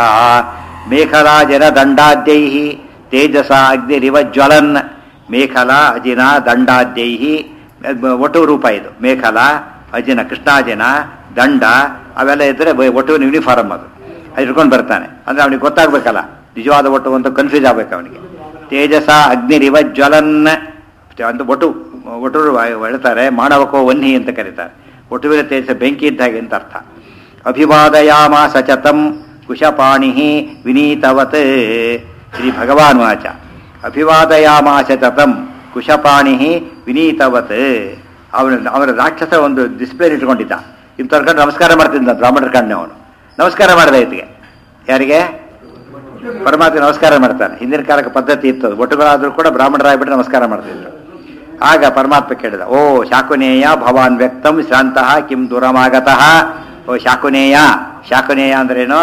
ಮೇಖಲಾ ಜನ ದಂಡಾದ್ಯೈ ತೇಜಸ ಅಗ್ನಿರಿವ ಜ್ವಲನ್ ಮೇಖಲಾ ಅಜಿನ ದಂಡಾದ್ಯೈ ಒಟ್ಟು ರೂಪ ಇದು ಮೇಖಲಾ ಅಜಿನ ಕೃಷ್ಣಾಜಿನ ದಂಡ ಅವೆಲ್ಲ ಇದ್ರೆ ಬ- ಒಟ್ಟು ಯೂನಿಫಾರ್ಮ್ ಅದು ಅದು ಇಟ್ಕೊಂಡು ಬರ್ತಾನೆ ಅಂದ್ರೆ ಅವನಿಗೆ ಗೊತ್ತಾಗ್ಬೇಕಲ್ಲ ನಿಜವಾದ ಒಟ್ಟು ಅಂತ ಕನ್ಫ್ಯೂಸ್ ಆಗ್ಬೇಕು ಅವನಿಗೆ ತೇಜಸ ಅಗ್ನಿರಿವ ಜ್ವಲನ್ ಅಂತ ಒಟ್ಟು ಒಟ್ಟು ಹೇಳ್ತಾರೆ ಮಾನವಕೋ ವನ್ಹಿ ಅಂತ ಕರೀತಾರೆ ಒಟುವಿನ ತೇಜಸ ಬೆಂಕಿ ಇದ್ದ ಹಾಗೆ ಅಂತ ಅರ್ಥ ಅಭಿವಾದಯಾಮ ಸಚತಂ ಕುಶಪಾಣಿ ವಿನೀತವತ್ ಶ್ರೀ ಭಗವಾನ್ ವಾಚ ಅಭಿವಾದಯಾಮ ಸಚತಂ ಕುಶಪಾಣಿ ವಿನೀತವತ್ ಅವನ ಅವನ ರಾಕ್ಷಸ ಒಂದು ಡಿಸ್ಪ್ಲೇ ಇಟ್ಕೊಂಡಿದ್ದ ಇಂಥವ್ರ ಕಂಡು ನಮಸ್ಕಾರ ಮಾಡ್ತಿದ್ದ ಬ್ರಾಹ್ಮಣರ ಕಂಡು ಅವನು ನಮಸ್ಕಾರ ಮಾಡಿದ ಇದಕ್ಕೆ ಯಾರಿಗೆ ಪರಮಾತ್ಮ ನಮಸ್ಕಾರ ಮಾಡ್ತಾನೆ ಹಿಂದಿನ ಕಾಲಕ್ಕೆ ಪದ್ಧತಿ ಇತ್ತು ಅದು. ಒಟ್ಟುಗಳಾದ್ರೂ ಕೂಡ ಬ್ರಾಹ್ಮಣರಾಗ್ಬಿಟ್ಟು ನಮಸ್ಕಾರ ಮಾಡ್ತಿದ್ರು ಆಗ ಪರಮಾತ್ಮ ಕೇಳಿದ ಓ ಶಾಕುನೇಯ ಭವಾನ್ ವ್ಯಕ್ತಂ ಶ್ರಾಂತಃ ಕಿಂ ದೂರಮಾಗತಃ ಓ ಶಾಕುನೇಯ ಶಾಕುನೇಯ ಅಂದ್ರೇನು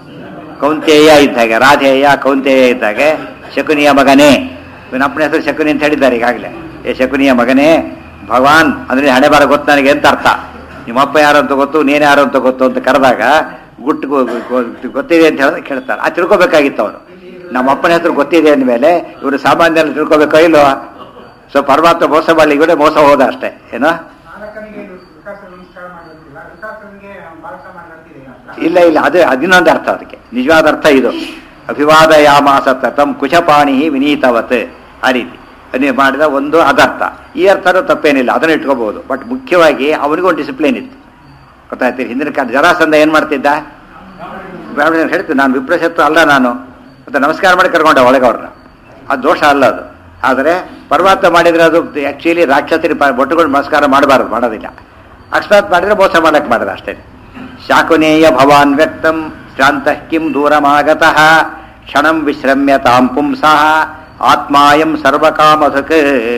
ಕೌಂತೇಯ ಇದ್ದಾಗೆ ರಾಧೇಯ ಕೌಂತೇಯ ಇದ್ದಾಗೆ ಶಕುನಿಯ ಮಗನೇ ಇವನ ಅಪ್ಪನ ಹೆಸರು ಶಕುನಿ ಅಂತ ಹೇಳಿದ್ದಾರೆ ಈಗಾಗಲೇ ಏ ಶಕುನಿಯ ಮಗನೇ ಭಗವಾನ್ ಅಂದ್ರೆ ಹಣೆ ಬಾರ ಗೊತ್ತು ನನಗೆ ಅಂತ ಅರ್ಥ ನಿಮ್ಮಪ್ಪ ಯಾರು ಅಂತ ಗೊತ್ತು ನೀನು ಯಾರು ಅಂತ ಗೊತ್ತು ಅಂತ ಕರೆದಾಗ ಗುಟ್ಟು ಗೊ- ಗೊ- ಗೊತ್ತಿದೆ ಅಂತ ಹೇಳಿದ್ರೆ ಕೇಳ್ತಾರೆ ಆ ತಿಳ್ಕೊಬೇಕಾಗಿತ್ತು ಅವನು ನಮ್ಮ ಅಪ್ಪನ ಹೆಸರು ಗೊತ್ತಿದೆ ಅಂದಮೇಲೆ ಇವರು ಸಾಮಾನ್ಯ ತಿಳ್ಕೊಬೇಕೋ ಇಲ್ವೋ ಸೊ ಪರಮಾತ್ಮ ಮೋಸ ಮಾಡಲಿ ಕೂಡ ಮೋಸ ಹೋದ ಅಷ್ಟೇ ಏನೋ ನಾಲ್ಕನಿಗೆ ವಿಕಾಸ ನಮಸ್ಕಾರ ಮಾಡಿರ್ತಿಲ್ಲ ವಿಕಾಸನಿಗೆ ಭಾರತ ಮಾಡಿರ್ತೀರಿ ಇಲ್ಲ ಇಲ್ಲ ಅದು ಅದಿನ್ನೊಂದು ಅರ್ಥ ಅದಕ್ಕೆ ನಿಜವಾದ ಅರ್ಥ ಇದು ಅಭಿವಾದ ಯಾಮಾಸ ತಂ ಕುಶಪಾಣಿ ವಿನೀತವತ್ ಆ ರೀತಿ ನೀವು ಮಾಡಿದ ಒಂದು ಅದರ್ಥ ಈ ಅರ್ಥನೂ ತಪ್ಪೇನಿಲ್ಲ ಅದನ್ನು ಇಟ್ಕೋಬಹುದು ಬಟ್ ಮುಖ್ಯವಾಗಿ ಅವನಿಗೂ ಒಂದು ಡಿಸಿಪ್ಲಿನ್ ಇತ್ತು ಗೊತ್ತಾಯ್ತೀರಿ ಹಿಂದಿನ ಕಾಲ ಜರಾಸಂಧ ಏನು ಮಾಡ್ತಿದ್ದ ಬ್ರಾಹ್ಮಣ ಹೇಳ್ತೀನಿ ನಾನು ವಿಪ್ರಶತ್ರು ಅಲ್ಲ ನಾನು ಮತ್ತೆ ನಮಸ್ಕಾರ ಮಾಡಿ ಕರ್ಕೊಂಡೆ ಒಳಗೆ ಅವ್ರನ್ನ ಅದು ದೋಷ ಅಲ್ಲ ಅದು ಆದರೆ ಪರಮಾತ್ಮ ಮಾಡಿದ್ರೆ ಅದು ಆ್ಯಕ್ಚುಲಿ ರಾಕ್ಷಸರಿ ಬೊಟ್ಟುಗಳು ನಮಸ್ಕಾರ ಮಾಡಬಾರದು ಮಾಡೋದಿಲ್ಲ ಅಕಸ್ಮಾತ್ ಮಾಡಿದ್ರೆ ಮೋಸ ಮಾಡಕ್ಕೆ ಮಾಡಿದ ಅಷ್ಟೇ ಶಾಕುನೇಯ ಭವಾನ್ ವ್ಯಕ್ತಂ ಶ್ರಾಂತಃ ಕಿಂ ದೂರಮಾಗತಃ ಕ್ಷಣಂ ವಿಶ್ರಮ್ಯತಾಂ ಪುಂಸಃ ಆತ್ಮಾಯಂ ಸರ್ವಕಾಮಧಕ್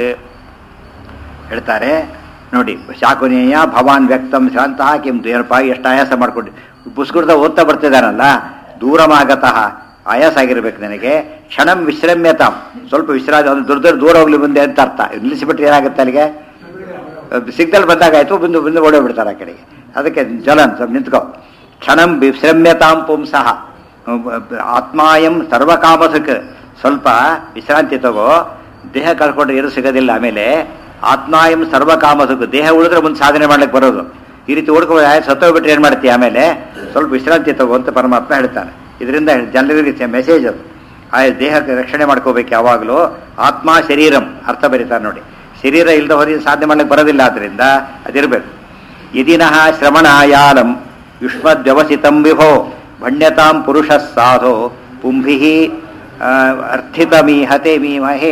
ಹೇಳ್ತಾರೆ ನೋಡಿ ಶಾಕುನೇಯ ಭವಾನ್ ವ್ಯಕ್ತಂ ಶಾಂತಃ ಕಿಂ ಏನಪ್ಪ ಎಷ್ಟು ಆಯಾಸ ಮಾಡ್ಕೊಂಡು ಪುಸ್ಕೃತ ಓದ್ತಾ ಬರ್ತಿದ್ದಾನಲ್ಲ ದೂರಮಾಗತಃ ಆಯಾಸ ಆಗಿರ್ಬೇಕು ನನಗೆ ಕ್ಷಣಂ ವಿಶ್ರಮ್ಯತಾಂ ಸ್ವಲ್ಪ ವಿಶ್ರಾಂತಿ ಒಂದು ದೂರ ದೂರ ದೂರ ಹೋಗ್ಲಿ ಮುಂದೆ ಅಂತ ಅರ್ಥ ನಿಲ್ಲಿಸಿಬಿಟ್ರೆ ಏನಾಗುತ್ತೆ ಅಲ್ಲಿಗೆ ಸಿಗ್ನಲ್ ಬಂದಾಗ ಆಯ್ತು ಬಂದು ಬಂದು ಓಡೋಗ್ಬಿಡ್ತಾರೆ ಆ ಕಡೆಗೆ ಅದಕ್ಕೆ ಜಲನ್ ಸ್ವಲ್ಪ ನಿಂತ್ಕೋ ಕ್ಷಣಂ ವಿಶ್ರಮ್ಯತಾಂ ಪುಂಸಃ ಆತ್ಮಾಯಂ ಸರ್ವಕಾಮಸಕ್ ಸ್ವಲ್ಪ ವಿಶ್ರಾಂತಿ ತಗೋ ದೇಹ ಕಳ್ಕೊಂಡ್ರೆ ಏನು ಸಿಗೋದಿಲ್ಲ ಆಮೇಲೆ ಆತ್ಮಾಯಂ ಸರ್ವಕಾಮಸುಖ ದೇಹ ಉಳಿದ್ರೆ ಮುಂದೆ ಸಾಧನೆ ಮಾಡ್ಲಿಕ್ಕೆ ಬರೋದು ಈ ರೀತಿ ಓಡ್ಕೊಂಡು ಸತ್ತೋಗ್ಬಿಟ್ರೆ ಏನು ಮಾಡ್ತೀಯ ಆಮೇಲೆ ಸ್ವಲ್ಪ ವಿಶ್ರಾಂತಿ ತಗೋ ಅಂತ ಪರಮಾತ್ಮ ಹೇಳ್ತಾನೆ ಇದರಿಂದ ಜನರಿಗೆ ಮೆಸೇಜ್ ಅದು ಆ ದೇಹಕ್ಕೆ ರಕ್ಷಣೆ ಮಾಡ್ಕೋಬೇಕು ಯಾವಾಗಲೂ ಆತ್ಮ ಶರೀರಂ ಅರ್ಥ ಬರೀತಾರೆ ನೋಡಿ ಶರೀರ ಇಲ್ಲದ ಹೊರಗೆ ಸಾಧನೆ ಮಾಡ್ಲಿಕ್ಕೆ ಬರೋದಿಲ್ಲ ಆದ್ರಿಂದ ಅದಿರಬೇಕು ಯದಿನಃ ಶ್ರವಣಾಯಾಲಂ ಯುಷ್ಮದ್ವ್ಯವಸಿತಂ ವಿಭೋ ಭಣ್ಯತಾಂ ಪುರುಷ ಸಾಧೋ ಪುಂಭಿ ಅರ್ಥಿತಮೀಹತೆ ಮೀಮಹೇ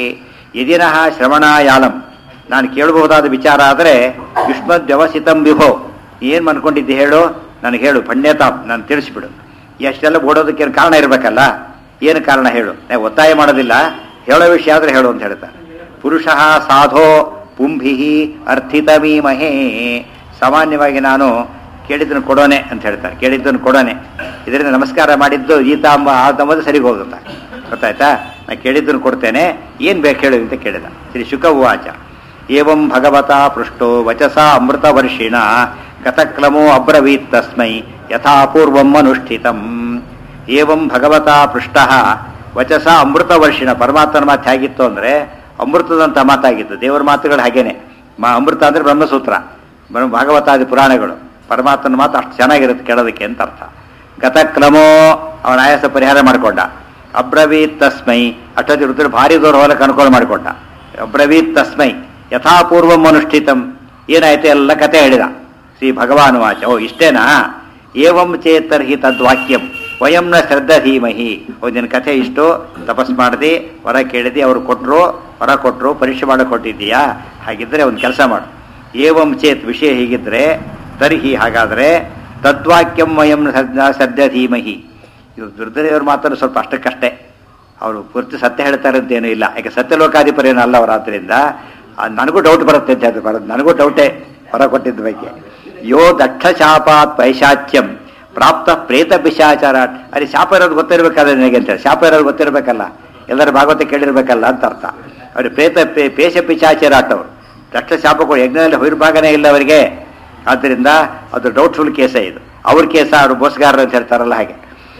ಯದಿನಃ ಶ್ರವಣಾಯಾಲಂ ನಾನು ಕೇಳಬಹುದಾದ ವಿಚಾರ ಆದರೆ ಯುಷ್ಮದ್ವ್ಯವಸಿತಂ ವಿಭೋ ಏನು ಅನ್ಕೊಂಡಿದ್ದೆ ಹೇಳು ನನಗೆ ಹೇಳು ಭಣ್ಯತಾಂ ನಾನು ತಿಳಿಸ್ಬಿಡು ಎಷ್ಟೆಲ್ಲ ಓಡೋದಕ್ಕೆ ಏನು ಕಾರಣ ಇರಬೇಕಲ್ಲ ಏನು ಕಾರಣ ಹೇಳು ನಾವು ಒತ್ತಾಯ ಮಾಡೋದಿಲ್ಲ ಹೇಳೋ ವಿಷಯ ಆದರೆ ಹೇಳು ಅಂತ ಹೇಳ್ತಾರೆ ಪುರುಷ ಸಾಧೋ ಪುಂಭಿ ಅರ್ಥಿತಮೀಮಹೇ ಸಾಮಾನ್ಯವಾಗಿ ನಾನು ಕೇಳಿದ್ದನ್ನು ಕೊಡೋನೆ ಅಂತ ಹೇಳ್ತಾರೆ ಕೇಳಿದ್ದನ್ನು ಕೊಡೋನೆ ಇದರಿಂದ ನಮಸ್ಕಾರ ಮಾಡಿದ್ದು ಗೀತಾಂಬ ಆದಂಬದು ಸರಿಗೆ ಹೋಗುತ್ತೆ ಗೊತ್ತಾಯ್ತಾ ನಾನು ಕೇಳಿದ್ದನ್ನು ಕೊಡ್ತೇನೆ ಏನು ಬೇಕು ಹೇಳು ಅಂತ ಕೇಳಿದ ಶ್ರೀ ಶುಕ ಉವಾಚ ಏವಂ ಭಗವತ ಪೃಷ್ಟೋ ವಚಸ ಅಮೃತವರ್ಷಿಣ ಕಥಕ್ರಮೋ ಅಬ್ರವೀತ್ ತಸ್ಮೈ ಯಥಾಪೂರ್ವಂ ಅನುಷ್ಠಿತಂ ಏವಂ ಭಗವತ ಪೃಷ್ಟ ವಚಸ ಅಮೃತವರ್ಷಿಣ ಪರಮಾತ್ಮನ ಮಾತು ಹೇಗಿತ್ತು ಅಂದರೆ ಅಮೃತದಂಥ ಮಾತಾಗಿತ್ತು ದೇವರ ಮಾತುಗಳು ಹಾಗೇನೆ ಮಾ ಅಮೃತ ಅಂದರೆ ಬ್ರಹ್ಮಸೂತ್ರ ಬ್ರಹ್ಮ ಭಾಗವತಾದಿ ಪುರಾಣಗಳು ಪರಮಾತ್ಮನ ಮಾತು ಅಷ್ಟು ಚೆನ್ನಾಗಿರುತ್ತೆ ಕೇಳೋದಕ್ಕೆ ಅಂತ ಅರ್ಥ ಗತಕ್ರಮೋ ಅವನ ಆಯಾಸ ಪರಿಹಾರ ಮಾಡಿಕೊಂಡ ಅಬ್ರವೀತ್ ತಸ್ಮೈ ಅಷ್ಟೊತ್ತಿ ಋತು ಭಾರಿ ದೂರ ಹೋಲಕ್ಕೆ ಅನುಕೂಲ ಮಾಡಿಕೊಂಡ ಅಬ್ರವೀತ್ ತಸ್ಮೈ ಯಥಾಪೂರ್ವಂ ಅನುಷ್ಠಿತಂ ಏನಾಯ್ತು ಎಲ್ಲ ಕತೆ ಹೇಳಿದ ಶ್ರೀ ಭಗವಾನ್ ವಾಚ ಓ ಇಷ್ಟೇನಾ ಏವಂ ಚೇತರ್ಹಿ ತದ್ವಾಕ್ಯಂ ವಯಂ ನ ಶ್ರದ್ಧ ಧೀಮಹಿ ಒಂದಿನ ಕಥೆ ಇಷ್ಟು ತಪಸ್ ಮಾಡಿದೆ ವರ ಕೇಳಿದೆ ಅವ್ರು ಕೊಟ್ಟರು ವರ ಕೊಟ್ಟರು ಪರೀಕ್ಷೆ ಮಾಡಕ್ಕೆ ಕೊಟ್ಟಿದ್ದೀಯಾ ಹಾಗಿದ್ರೆ ಒಂದು ಕೆಲಸ ಮಾಡು ಏವಂ ಚೇತ್ ವಿಷಯ ಹೀಗಿದ್ರೆ ತರ್ಹಿ ಹಾಗಾದ್ರೆ ತದ್ವಾಕ್ಯಂ ವಯಂ ನ ಶ್ರದ್ಧ ಧೀಮಹಿ ಇದು ದುರ್ದೈವ್ರ ಮಾತನ್ನು ಸ್ವಲ್ಪ ಅಷ್ಟಕ್ಕಷ್ಟೇ ಅವರು ಪೂರ್ತಿ ಸತ್ಯ ಹೇಳ್ತಾರೆ ಅಂತೇನೂ ಇಲ್ಲ ಯಾಕೆ ಸತ್ಯಲೋಕಾಧಿಪರೇನು ಅಲ್ಲ ಅವರು ಆದ್ದರಿಂದ ಆ, ನನಗೂ ಡೌಟ್ ಬರುತ್ತೆ ಅಂತ ಅದು ಬರೋದು ನನಗೂ ಡೌಟೇ ಹೊರ ಕೊಟ್ಟಿದ್ದ ಬಗ್ಗೆ ಯೋ ದಕ್ಷ ಶಾಪಾತ್ ಪೈಶಾಚ್ಯಂ ಪ್ರಾಪ್ತ ಪ್ರೇತ ಪಿಶಾಚಾರ ಅಲ್ಲಿ ಶಾಪ ಇರೋದು ಗೊತ್ತಿರ್ಬೇಕಾದ್ರೆ ನನಗೆ ಅಂತೇಳಿ ಶಾಪ ಇರೋದು ಗೊತ್ತಿರಬೇಕಲ್ಲ ಎಲ್ಲರ ಭಾಗವತ ಕೇಳಿರ್ಬೇಕಲ್ಲ ಅಂತ ಅರ್ಥ ಅವ್ರಿಗೆ ಪ್ರೇತ ಪೇ- ಪೇಶ ಪಿಶಾಚಾರಾಟ್ ಅವರು ದಕ್ಷ ಶಾಪಗಳು ಯಜ್ಞದಲ್ಲಿ ಹೊರಭಾಗನೇ ಇಲ್ಲ ಅವರಿಗೆ ಆದ್ದರಿಂದ ಅದು ಡೌಟ್ಫುಲ್ ಕೇಸೇ ಇದು ಅವ್ರ ಕೇಸ ಅವರು ಬೋಸ್ಗಾರರು ಅಂತ ಹೇಳ್ತಾರಲ್ಲ ಹಾಗೆ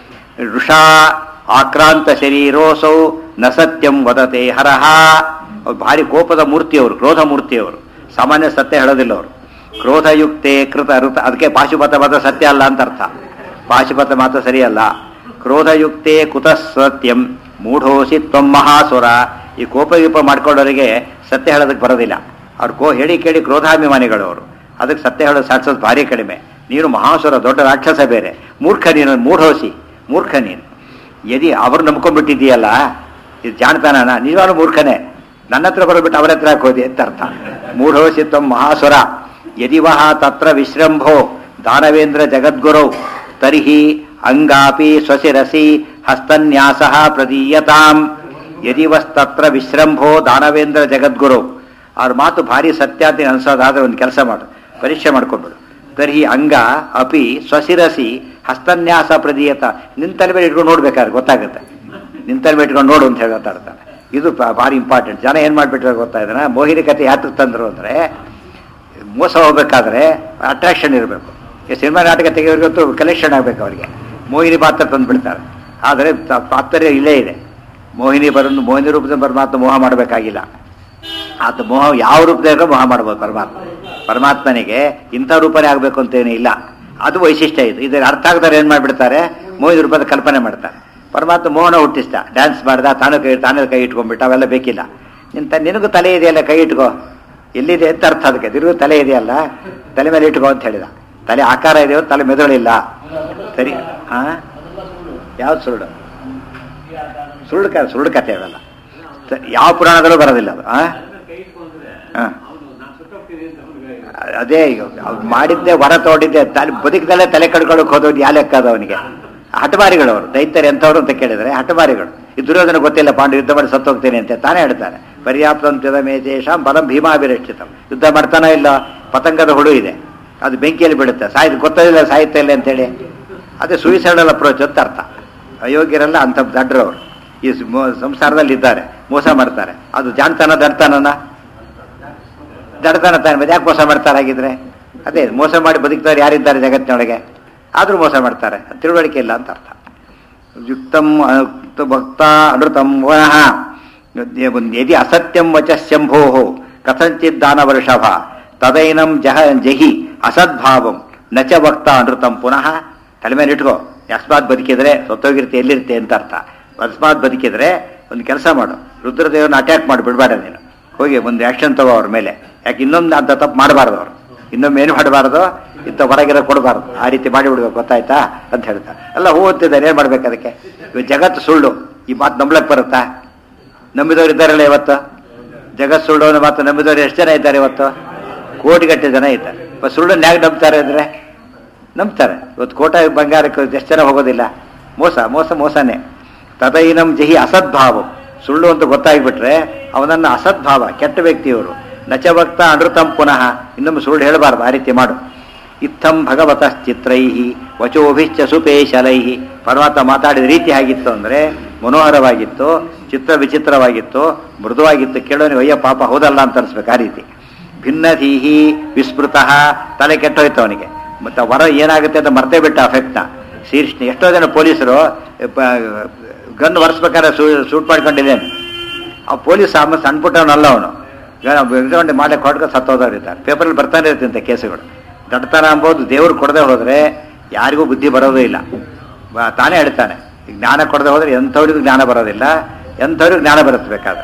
ಋಷಾ ಆಕ್ರಾಂತ ಶರೀರೋಸೌ ನ ಸತ್ಯಂ ವದತೆ ಹರಹ ಅವ್ರು ಭಾರಿ ಕೋಪದ ಮೂರ್ತಿಯವರು ಕ್ರೋಧ ಮೂರ್ತಿಯವರು ಸಾಮಾನ್ಯ ಸತ್ಯ ಹೇಳೋದಿಲ್ಲ ಅವರು ಕ್ರೋಧಯುಕ್ತೆ ಕೃತ ಋತ ಅದಕ್ಕೆ ಪಾಶುಪತ ಮಾತ ಸತ್ಯ ಅಲ್ಲ ಅಂತ ಅರ್ಥ ಪಾಶುಪತ ಮಾತು ಸರಿಯಲ್ಲ ಕ್ರೋಧಯುಕ್ತೆ ಕುತಃ ಸತ್ಯಂ ಮೂಢೋಸಿ ತ್ವಂ ಮಹಾಸುರ ಈ ಕೋಪ ಗೀಪ ಮಾಡ್ಕೊಳ್ಳೋರಿಗೆ ಸತ್ಯ ಹೇಳೋದಕ್ಕೆ ಬರೋದಿಲ್ಲ ಅವ್ರು ಕೋ ಹೇಳಿ ಕೇಳಿ ಕ್ರೋಧಾಭಿಮಾನಿಗಳು ಅವರು ಅದಕ್ಕೆ ಸತ್ಯ ಹೇಳೋದು ಸಾಧಿಸೋದು ಭಾರಿ ಕಡಿಮೆ ನೀನು ಮಹಾಸುರ ದೊಡ್ಡ ರಾಕ್ಷಸ ಬೇರೆ ಮೂರ್ಖ ನೀನು ಮೂಢೋಸಿ ಮೂರ್ಖ ನೀನು ಯದಿ ಅವ್ರು ನಂಬ್ಕೊಂಡ್ಬಿಟ್ಟಿದೀಯಲ್ಲ ಇದು ಜಾಣತಾನ ನೀವಾನು ಮೂರ್ಖನೇ ನನ್ನ ಹತ್ರ ಬರೋಬಿಟ್ಟು ಅವರ ಹತ್ರ ಹಾಕೋದಿ ಅಂತ ಅರ್ಥ ಮೂಢೋಸಿ ತ್ವಂ ಮಹಾಸುರ ಯದಿ ವಹ ತತ್ರ ವಿಶ್ರಂಭೋ ದಾನವೇಂದ್ರ ಜಗದ್ಗುರೌ ತರ್ಹಿ ಅಂಗಾಪಿ ಸ್ವಸಿರಸಿ ಹಸ್ತನ್ಯಾಸ ಪ್ರದೀಯತಾಂ ಯದಿ ವಸ್ತತ್ರ ವಿಶ್ರಂಭೋ ದಾನವೇಂದ್ರ ಜಗದ್ಗುರು ಅವ್ರ ಮಾತು ಭಾರಿ ಸತ್ಯ ಅಂತ ಅನ್ಸೋದಾದ್ರೆ ಒಂದು ಕೆಲಸ ಮಾಡು ಪರೀಕ್ಷೆ ಮಾಡ್ಕೊಂಡ್ಬಿಡು ತರ್ಹಿ ಅಂಗ ಅಪಿ ಸ್ವಸಿರಸಿ ಹಸ್ತನ್ಯಾಸ ಪ್ರದೀಯತ ನಿಂತಲ್ಲಿ ಮೇಲೆ ಇಟ್ಕೊಂಡು ನೋಡ್ಬೇಕಾದ್ರೆ ಗೊತ್ತಾಗುತ್ತೆ ನಿಂತಲ್ಲಿ ಮೇಲೆ ಇಟ್ಕೊಂಡು ನೋಡು ಅಂತ ಹೇಳಿ ಮಾತಾಡ್ತಾನೆ ಇದು ಬ- ಭಾರಿ ಇಂಪಾರ್ಟೆಂಟ್ ಜನ ಏನು ಮಾಡಿಬಿಟ್ರೆ ಗೊತ್ತಾ ಇದನ್ನ ಮೋಹಿನಿ ಕತೆ ಯಾತ್ರ ತಂದ್ರು ಅಂದರೆ ಮೋಸ ಹೋಗ್ಬೇಕಾದ್ರೆ ಅಟ್ರಾಕ್ಷನ್ ಇರಬೇಕು ಈ ಸಿನಿಮಾ ನಾಟಕ ತೆಗೆಯೋರ್ಗಂತೂ ಕಲೆಕ್ಷನ್ ಆಗಬೇಕು ಅವರಿಗೆ ಮೋಹಿನಿ ಪಾತ್ರ ತಂದುಬಿಡ್ತಾರೆ ಆದರೆ ತ- ತಾತ್ಪರ್ಯ ಇಲ್ಲೇ ಇದೆ ಮೋಹಿನಿ ಬರೋದು ಮೋಹಿನಿ ರೂಪದಿಂದ ಪರಮಾತ್ಮ ಮೋಹ ಮಾಡಬೇಕಾಗಿಲ್ಲ ಆತ ಮೋಹ ಯಾವ ರೂಪದಾಗ ಮೋಹ ಮಾಡ್ಬೋದು ಪರಮಾತ್ಮ ಪರಮಾತ್ಮನಿಗೆ ಇಂಥ ರೂಪನೇ ಆಗಬೇಕು ಅಂತೇನೂ ಇಲ್ಲ ಅದು ವೈಶಿಷ್ಟ್ಯ ಇದು ಇದರ ಅರ್ಥ ಆಗದವ್ರು ಏನು ಮಾಡಿಬಿಡ್ತಾರೆ ಮೋಹಿನಿ ರೂಪದ ಕಲ್ಪನೆ ಮಾಡ್ತಾರೆ ಪರಮಾತ್ಮ ಮೋಹನ ಹುಟ್ಟಿಸ್ತ ಡ್ಯಾನ್ಸ್ ಮಾಡ್ದ ತಾನು ಕೈ ತಾನೇ ಕೈ ಇಟ್ಕೊಂಡ್ಬಿಟ್ಟ ಅವೆಲ್ಲ ಬೇಕಿಲ್ಲ ನಿಂತ ನಿನಗೂ ತಲೆ ಇದೆಯಲ್ಲ ಕೈ ಇಟ್ಕೋ ಎಲ್ಲಿದೆ ಅಂತ ಅರ್ಥ ಅದಕ್ಕೆ ತಿರುಗು ತಲೆ ಇದೆಯಲ್ಲ ತಲೆ ಮೇಲೆ ಇಟ್ಕೋ ಅಂತ ಹೇಳಿದ ತಲೆ ಆಕಾರ ಇದೆಯೋ ತಲೆ ಮೆದುಳಿಲ್ಲ ಸರಿ ಹಾ ಯಾವ್ದು ಸುಳ್ಳು ಸುಳ್ಳು ಕ ಸುಳ್ಳು ಕಥೆ ಅವೆಲ್ಲ ಸ- ಯಾವ ಪುರಾಣದಲ್ಲೂ ಬರೋದಿಲ್ಲ ಅದು ಆ ಕೈ ಇಟ್ಕೊಂಡ್ರೆ ಹಾ. ಅವನು ನಾನು ಸುಟ್ಟೋಗ್ತೀನಿ ಅಂತ ಅವ್ನಿಗೆ ಅದೇ ಈಗ ಅವ್ನು ಮಾಡಿದ್ದೆ ವರ ತಗೊಂಡಿದ್ದೆ ತಲೆ ಬದುಕದಲ್ಲೇ ತಲೆ ಕಡ್ಕೊಳಕ್ ಹೋದವ್ನು ಯಾ ಲೆಕ್ಕ ಅದು ಅವನಿಗೆ ಹಠಮಾರಿಗಳು ಅವರು ದೈತ್ಯರು ಎಂಥವ್ರು ಅಂತ ಕೇಳಿದ್ರೆ ಹಠಮಾರಿಗಳು ಈ ದುರ್ಯೋಧನ ಗೊತ್ತಿಲ್ಲ ಪಾಂಡು ಯುದ್ಧ ಮಾಡಿ ಸತ್ತೋಗ್ತೇನೆ ಅಂತ ತಾನೇ ಹೇಳ್ತಾನೆ ಪರ್ಯಾಪ್ತಂತ್ಯದ ಮೇಜೇಶಾಂ ಬಲಂ ಭೀಮಾಭಿರಕ್ಷಿತಂ ಯುದ್ಧ ಮಾಡ್ತಾನೋ ಇಲ್ಲ ಪತಂಗದ ಹುಳು ಇದೆ ಅದು ಬೆಂಕಿಯಲ್ಲಿ ಬೀಳುತ್ತೆ ಸಾಯ್ದು ಗೊತ್ತಿಲ್ಲ ಸಾಯುತ್ತೆ ಇಲ್ಲ ಅಂತೇಳಿ ಅದೇ ಸುಯಿಸೈಡಲ್ ಅಪ್ರೋಚ್ ಅಂತ ಅರ್ಥ ಅಯೋಗ್ಯರೆಲ್ಲ ಅಂಥ ದಡ್ರವರು ಈ ಸ- ಮೋ- ಸಂಸಾರದಲ್ಲಿ ಇದ್ದಾರೆ ಮೋಸ ಮಾಡ್ತಾರೆ ಅದು ಜಾಣ್ತಾನ ದಡ್ತಾನನ ದಡ್ತಾನ ತಾನೆ ಮತ್ತೆ ಯಾಕೆ ಮೋಸ ಮಾಡ್ತಾರೆ ಹಾಗಿದ್ರೆ ಅದೇ ಮೋಸ ಮಾಡಿ ಬದುಕ್ತಾರೆ ಯಾರಿದ್ದಾರೆ ಜಗತ್ತಿನೊಳಗೆ ಆದರೂ ಮೋಸ ಮಾಡ್ತಾರೆ ತಿಳುವಳಿಕೆ ಇಲ್ಲ ಅಂತ ಅರ್ಥ ಯುಕ್ತಂ ಅಯುಕ್ತ ಭಕ್ತ ಅನೃತಂ ವನಃ ಯದಿ ಅಸತ್ಯಂ ವಚ ಶಂಭೋ ಕಥಂಚಿತ್ ದಾನವರ್ಷಭ ತದೈನಂ ಜಹ ಜಹಿ ಅಸದ್ಭಾವಂ ನಚ ವಕ್ತ ಅನೃತಂ ಪುನಃ ತಲೆ ಮೇಲೆ ಇಟ್ಕೋ ಅಕಸ್ಮಾತ್ ಬದುಕಿದ್ರೆ ಸತ್ತೋಗಿರ್ತೆ ಎಲ್ಲಿರ್ತೆ ಅಂತ ಅರ್ಥ ಅಕಸ್ಮಾತ್ ಬದುಕಿದ್ರೆ ಒಂದು ಕೆಲಸ ಮಾಡು ರುದ್ರದೇವರನ್ನ ಅಟ್ಯಾಕ್ ಮಾಡಿ ಬಿಡಬೇಡ ನೀನು ಹೋಗಿ ಒಂದು ಆಕ್ಷನ್ ತಗೋ ಅವ್ರ ಮೇಲೆ ಯಾಕೆ ಇನ್ನೊಂದು ಅಂತ ತಪ್ಪು ಮಾಡಬಾರ್ದು ಅವರು ಇನ್ನೊಮ್ಮೆ ಏನು ಮಾಡಬಾರ್ದು ಇಂಥ ಹೊರಗಿರೋ ಕೊಡಬಾರ್ದು ಆ ರೀತಿ ಮಾಡಿಬಿಡ್ಬೇಕು ಗೊತ್ತಾಯ್ತಾ ಅಂತ ಹೇಳ್ತಾರೆ ಎಲ್ಲ ಹೂ ಓದ್ತಿದ್ದಾರೆ ಏನು ಮಾಡ್ಬೇಕು ಅದಕ್ಕೆ ಇವಾಗ ಜಗತ್ತು ಸುಳ್ಳು ಈ ಮಾತು ನಂಬ್ಲಕ್ಕೆ ಬರುತ್ತಾ ನಂಬಿದವರು ಇದ್ದಾರಲ್ಲ ಇವತ್ತು ಜಗತ್ ಸುಳ್ಳು ಅನ್ನೋ ಮಾತು ನಂಬಿದವರು ಎಷ್ಟು ಜನ ಇದ್ದಾರೆ ಇವತ್ತು ಕೋಟಿಗಟ್ಟೆ ಜನ ಇದ್ದಾರೆ ಇವಾಗ ಸುಳ್ಳನ್ನು ಹೇಗೆ ನಂಬ್ತಾರೆ ಅಂದರೆ ನಂಬ್ತಾರೆ ಇವತ್ತು ಕೋಟ ಬಂಗಾರಕ್ಕೆ ಎಷ್ಟು ಜನ ಹೋಗೋದಿಲ್ಲ ಮೋಸ ಮೋಸ ಮೋಸನೇ ತದೈನಂ ಜಹಿ ಅಸದ್ಭಾವ ಸುಳ್ಳು ಅಂತ ಗೊತ್ತಾಗ್ಬಿಟ್ರೆ ಅವನನ್ನು ಅಸದ್ಭಾವ ಕೆಟ್ಟ ವ್ಯಕ್ತಿಯವರು ನಚಭಕ್ತ ಅನೃತಂ ಪುನಃ ಇನ್ನೊಮ್ಮೆ ಸುಳ್ಳು ಹೇಳಬಾರ್ದು ಆ ರೀತಿ ಮಾಡು ಇತ್ತಂ ಭಗವತಃ ಚಿತ್ರೈ ವಚೋಭಿಶ್ಚ ಸುಪೇಶಲೈ ಪರ್ವತ ಮಾತಾಡಿದ ರೀತಿ ಆಗಿತ್ತು ಅಂದರೆ ಮನೋಹರವಾಗಿತ್ತು ಚಿತ್ರ ವಿಚಿತ್ರವಾಗಿತ್ತು ಮೃದುವಾಗಿತ್ತು ಕೇಳೋನು ಅಯ್ಯ ಪಾಪ ಹೌದಲ್ಲ ಅಂತ ಅನ್ಸ್ಬೇಕು ಆ ರೀತಿ ಭಿನ್ನಧೀಹಿ ವಿಸ್ಮೃತಃ ತಲೆ ಕೆಟ್ಟೋಯ್ತು ಅವನಿಗೆ ಮತ್ತು ವರ ಏನಾಗುತ್ತೆ ಅಂತ ಮರ್ತೇ ಬಿಟ್ಟ ಅಫೆಕ್ಟ್ನ ಶೀರ್ಷಣಿ ಎಷ್ಟೋ ಜನ ಪೊಲೀಸರು ಗನ್ ಒರೆಸ್ಬೇಕಾದ್ರೆ ಶೂಟ್ ಮಾಡ್ಕೊಂಡಿದ್ದೇನೆ ಆ ಪೊಲೀಸ್ ಆಮ ಸಣ್ಣ ಪುಟ್ಟವನಲ್ಲ ಅವನು ಎಕ್ಸಾಮ್ ಮಾಡಕ್ಕೆ ಹೊಡ್ಕೊಂಡು ಸತ್ತೋದವ್ರು ಇದ್ದಾರೆ ಪೇಪರಲ್ಲಿ ಬರ್ತಾನೆ ಇರ್ತಿಂತ ಕೇಸುಗಳು ದಡ್ತನ ಅಂಬೋದು ದೇವ್ರು ಕೊಡದೆ ಹೋದರೆ ಯಾರಿಗೂ ಬುದ್ಧಿ ಬರೋದೇ ಇಲ್ಲ ಬ- ತಾನೇ ಹೇಳ್ತಾನೆ ಈಗ ಜ್ಞಾನ ಕೊಡದೆ ಹೋದರೆ ಎಂಥವ್ರಿಗೂ ಜ್ಞಾನ ಬರೋದಿಲ್ಲ ಎಂಥವ್ರಿಗೂ ಜ್ಞಾನ ಬರುತ್ತೆ ಬೇಕಾದ್ರೆ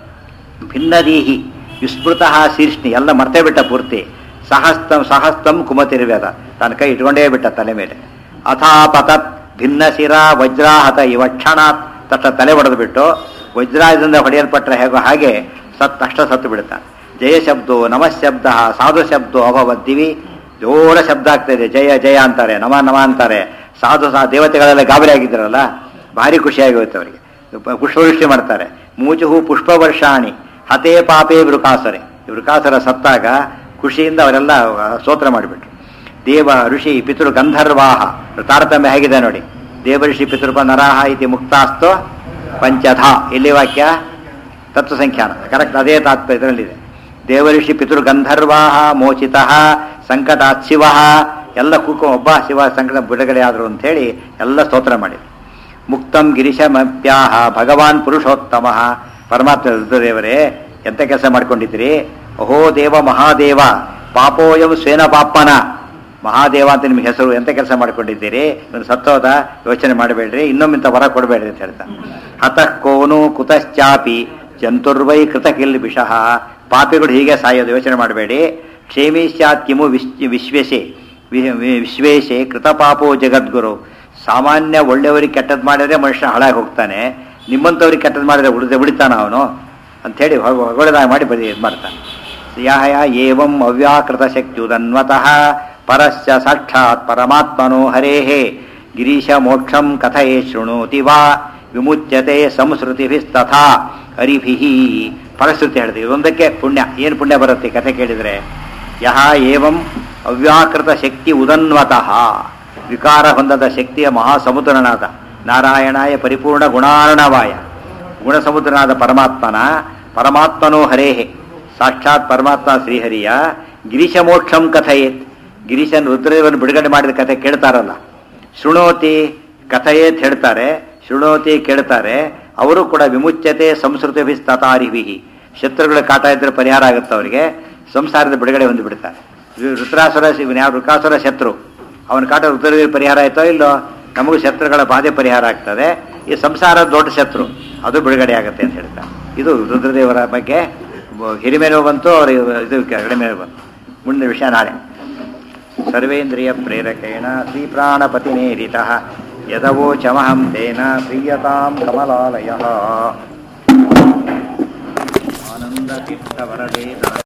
ಭಿನ್ನದೀಹಿ ವಿಸ್ಮೃತಃ ಶೀರ್ಷ್ಣಿ ಎಲ್ಲ ಮರ್ತೇ ಬಿಟ್ಟ ಪೂರ್ತಿ ಸಹಸ್ತಂ ಸಹಸ್ತಂ ಕುಮತಿರ್ವೇದ ತನ್ನ ಕೈ ಇಟ್ಕೊಂಡೇ ಬಿಟ್ಟ ತಲೆ ಮೇಲೆ ಅಥಾಪತತ್ ಭಿನ್ನ ಶಿರ ವಜ್ರಾಹತ ಇವ ಕ್ಷಣಾತ್ ತಟ್ಟ ತಲೆ ಹೊಡೆದು ಬಿಟ್ಟು ವಜ್ರಾಯದಿಂದ ಹೊಡೆಯಲ್ಪಟ್ರೆ ಹೇಗೋ ಹಾಗೆ ಸತ್ ಅಷ್ಟ ಸತ್ತು ಬಿಡುತ್ತಾನೆ ಜಯ ಶಬ್ದೋ ನಮಃ ಶಬ್ದ ಸಾಧು ಶಬ್ದೋ ಅಭವದ್ದಿವಿ ಜೋರ ಶಬ್ದ ಆಗ್ತಾ ಜಯ ಜಯ ಅಂತಾರೆ ನಮ ನಮ ಅಂತಾರೆ ಸಾಧು ಸಾ ದೇವತೆಗಳೆಲ್ಲ ಗಾಬರಿ ಆಗಿದ್ದಾರಲ್ಲ ಭಾರಿ ಖುಷಿಯಾಗಿ ಹೋಯ್ತು ಅವರಿಗೆ ಪ- ಪುಷ್ಪವೃಷ್ಟಿ ಮಾಡ್ತಾರೆ ಮೂಚುಹು ಪುಷ್ಪವರ್ಷಾಣಿ ಹತೇ ಪಾಪೇ ವೃಕಾಸರೆ ವೃಕಾಸರ ಸತ್ತಾಗ ಖುಷಿಯಿಂದ ಅವರೆಲ್ಲ ಆ, ಸ್ತೋತ್ರ ಮಾಡಿಬಿಟ್ರು ದೇವ ಋಷಿ ಪಿತೃ ಗಂಧರ್ವಾಹ ತಾರತಮ್ಯ ಹೇಗಿದೆ ನೋಡಿ ದೇವ ಋಷಿ ಪಿತೃಪ ನರಾಹ ಇತಿ ಮುಕ್ತಾಸ್ತು ಪಂಚಧ ಎಲ್ಲಿ ವಾಕ್ಯ ತತ್ವ ಸಂಖ್ಯಾನ ಕರೆಕ್ಟ್ ಅದೇ ತಾತ್ಪರ್ಯ ಇದರಲ್ಲಿದೆ ದೇವಋಷಿ ಪಿತೃ ಗಂಧರ್ವಾಹ ಮೋಚಿತ ಸಂಕಟಾತ್ ಶಿವ ಎಲ್ಲ ಕೂಕೊ ಒಬ್ಬ ಶಿವ ಸಂಕಟ ಬಿಡುಗಡೆ ಆದರು ಹೇಳಿ ಎಲ್ಲ ಸ್ತೋತ್ರ ಮಾಡಿದ್ರು ಮುಕ್ತಂ ಗಿರಿಶಮಪ್ಯಾಹ ಭಗವಾನ್ ಪುರುಷೋತ್ತಮ ಪರಮಾತ್ಮ ರುದ್ರದೇವರೇ ಎಂತ ಕೆಲಸ ಮಾಡ್ಕೊಂಡಿದ್ರಿ ಅಹೋ ದೇವ ಮಹಾದೇವ ಪಾಪೋಯಂ ಸ್ವೇನ ಪಾಪನ ಮಹಾದೇವ ಅಂತ ನಿಮ್ಗೆ ಹೆಸರು ಎಂತ ಕೆಲಸ ಮಾಡ್ಕೊಂಡಿದ್ದೀರಿ ಇವನು ಸತ್ತೋದ ಯೋಚನೆ ಮಾಡಬೇಡ್ರಿ ಇನ್ನೊಮ್ಮಿಂತ ವರ ಕೊಡಬೇಡ್ರಿ ಅಂತ ಹೇಳ್ತಾನೆ ಹತಃ ಕೋನು ಕುತಶ್ಚಾಪಿ ಜಂತುರ್ವೈ ಕೃತ ಕಿಲ್ ವಿಷಃ ಪಾಪಿಗಳು ಹೀಗೆ ಸಾಯೋದು ಯೋಚನೆ ಮಾಡಬೇಡಿ ಕ್ಷೇಮಿ ಸ್ಯಾತ್ ಕಿಮು ವಿಶ್ ವಿಶ್ವೇಶೆ ವಿ- ವಿ- ವಿಶ್ವೇಶೆ ಕೃತ ಪಾಪೋ ಜಗದ್ಗುರು ಸಾಮಾನ್ಯ ಒಳ್ಳೆಯವರಿಗೆ ಕೆಟ್ಟದ್ದು ಮಾಡಿದ್ರೆ ಮನುಷ್ಯ ಹಾಳಾಗಿ ಹೋಗ್ತಾನೆ ನಿಮ್ಮಂಥವ್ರಿಗೆ ಕೆಟ್ಟದ್ದು ಮಾಡಿದ್ರೆ ಉಳಿದ ಉಳಿತಾನ ಅವನು ಅಂಥೇಳಿ ಹೊಗಳದಾಗ ಮಾಡಿ ಬರೀ ಇದು ಮಾಡ್ತಾನೆ ಯಾಯ ಏವಂ ಅವ್ಯಾಕೃತ ಶಕ್ತ್ಯುದನ್ವತಃ ಪರಶ್ಚ ಸಾಕ್ಷಾತ್ ಪರಮಾತ್ಮನೋ ಹರೇಹೇ ಗಿರೀಶ ಮೋಕ್ಷಂ ಕಥಯೇ ಶೃಣೋತಿ ವಾ ವಿಮುಚ್ಯತೆ ಸಂಸ್ಕೃತಿಭಿಸ್ತಥಾ ಹರಿಭಿ ಫಲಶ್ರುತಿ ಹೇಳ್ತೀವಿ ಒಂದಕ್ಕೆ ಪುಣ್ಯ ಏನು ಪುಣ್ಯ ಬರುತ್ತೆ ಈ ಕಥೆ ಕೇಳಿದರೆ ಯಹ ಏವಂ ಅವ್ಯಾಕೃತ ಶಕ್ತಿ ಉದನ್ವತಃ ವಿಕಾರ ಹೊಂದದ ಶಕ್ತಿಯ ಮಹಾಸಮುದ್ರನಾದ ನಾರಾಯಣಾಯ ಪರಿಪೂರ್ಣ ಗುಣಾರ್ಣವಾಯ ಗುಣಸಮುದ್ರನಾದ ಪರಮಾತ್ಮನ ಪರಮಾತ್ಮನೋ ಹರೇಹೆ ಸಾಕ್ಷಾತ್ ಪರಮಾತ್ಮ ಶ್ರೀಹರಿಯ ಗಿರೀಶ ಮೋಕ್ಷಂ ಕಥಯೇತ್ ಗಿರೀಶನ್ ರುದ್ರದೇವನ ಬಿಡುಗಡೆ ಮಾಡಿದ ಕಥೆ ಕೇಳ್ತಾರಲ್ಲ ಶೃಣೋತಿ ಕಥಯೇತ್ ಹೇಳ್ತಾರೆ ಶೃಣೋತಿ ಕೇಳ್ತಾರೆ ಅವರು ಕೂಡ ವಿಮುಚ್ಯತೆ ಸಂಸ್ಕೃತಿ ತತಾರಿಭಿ ಶತ್ರುಗಳ ಕಾಟ ಇದ್ರೆ ಪರಿಹಾರ ಆಗುತ್ತೆ ಅವರಿಗೆ ಸಂಸಾರದ ಬಿಡುಗಡೆ ಹೊಂದಿ ಬಿಡ್ತಾರೆ ಇವ್ ರುದ್ರಾಸುರ ಇವನ್ ಯಾವ ರುಕಾಸುರ ಶತ್ರು ಅವನ ಕಾಟ ರುದ್ರದೇವಿ ಪರಿಹಾರ ಆಯ್ತೋ ಇಲ್ಲೋ ನಮಗೂ ಶತ್ರುಗಳ ಬಾಧೆ ಪರಿಹಾರ ಆಗ್ತದೆ ಈ ಸಂಸಾರ ದೊಡ್ಡ ಶತ್ರು ಅದು ಬಿಡುಗಡೆ ಆಗುತ್ತೆ ಅಂತ ಹೇಳ್ತಾರೆ ಇದು ರುದ್ರದೇವರ ಬಗ್ಗೆ ಬ- ಹಿರಿಮೇಲೂ ಬಂತು ಅವ್ರ ಇದು ಕಡಿಮೆ ಬಂತು ಮುಂದಿನ ವಿಷಯ ನಾಳೆ ಸರ್ವೇಂದ್ರಿಯ ಪ್ರೇರಕೇಣ ಶ್ರೀ ಪ್ರಾಣಪತಿನೇರಿತ ಯದವೋಚಮಹಂ ತೇನ ಪ್ರೀಯತಾಂ ಕಮಲಾಲಯ ಆನಂದತೀರ್ಥವರದೇ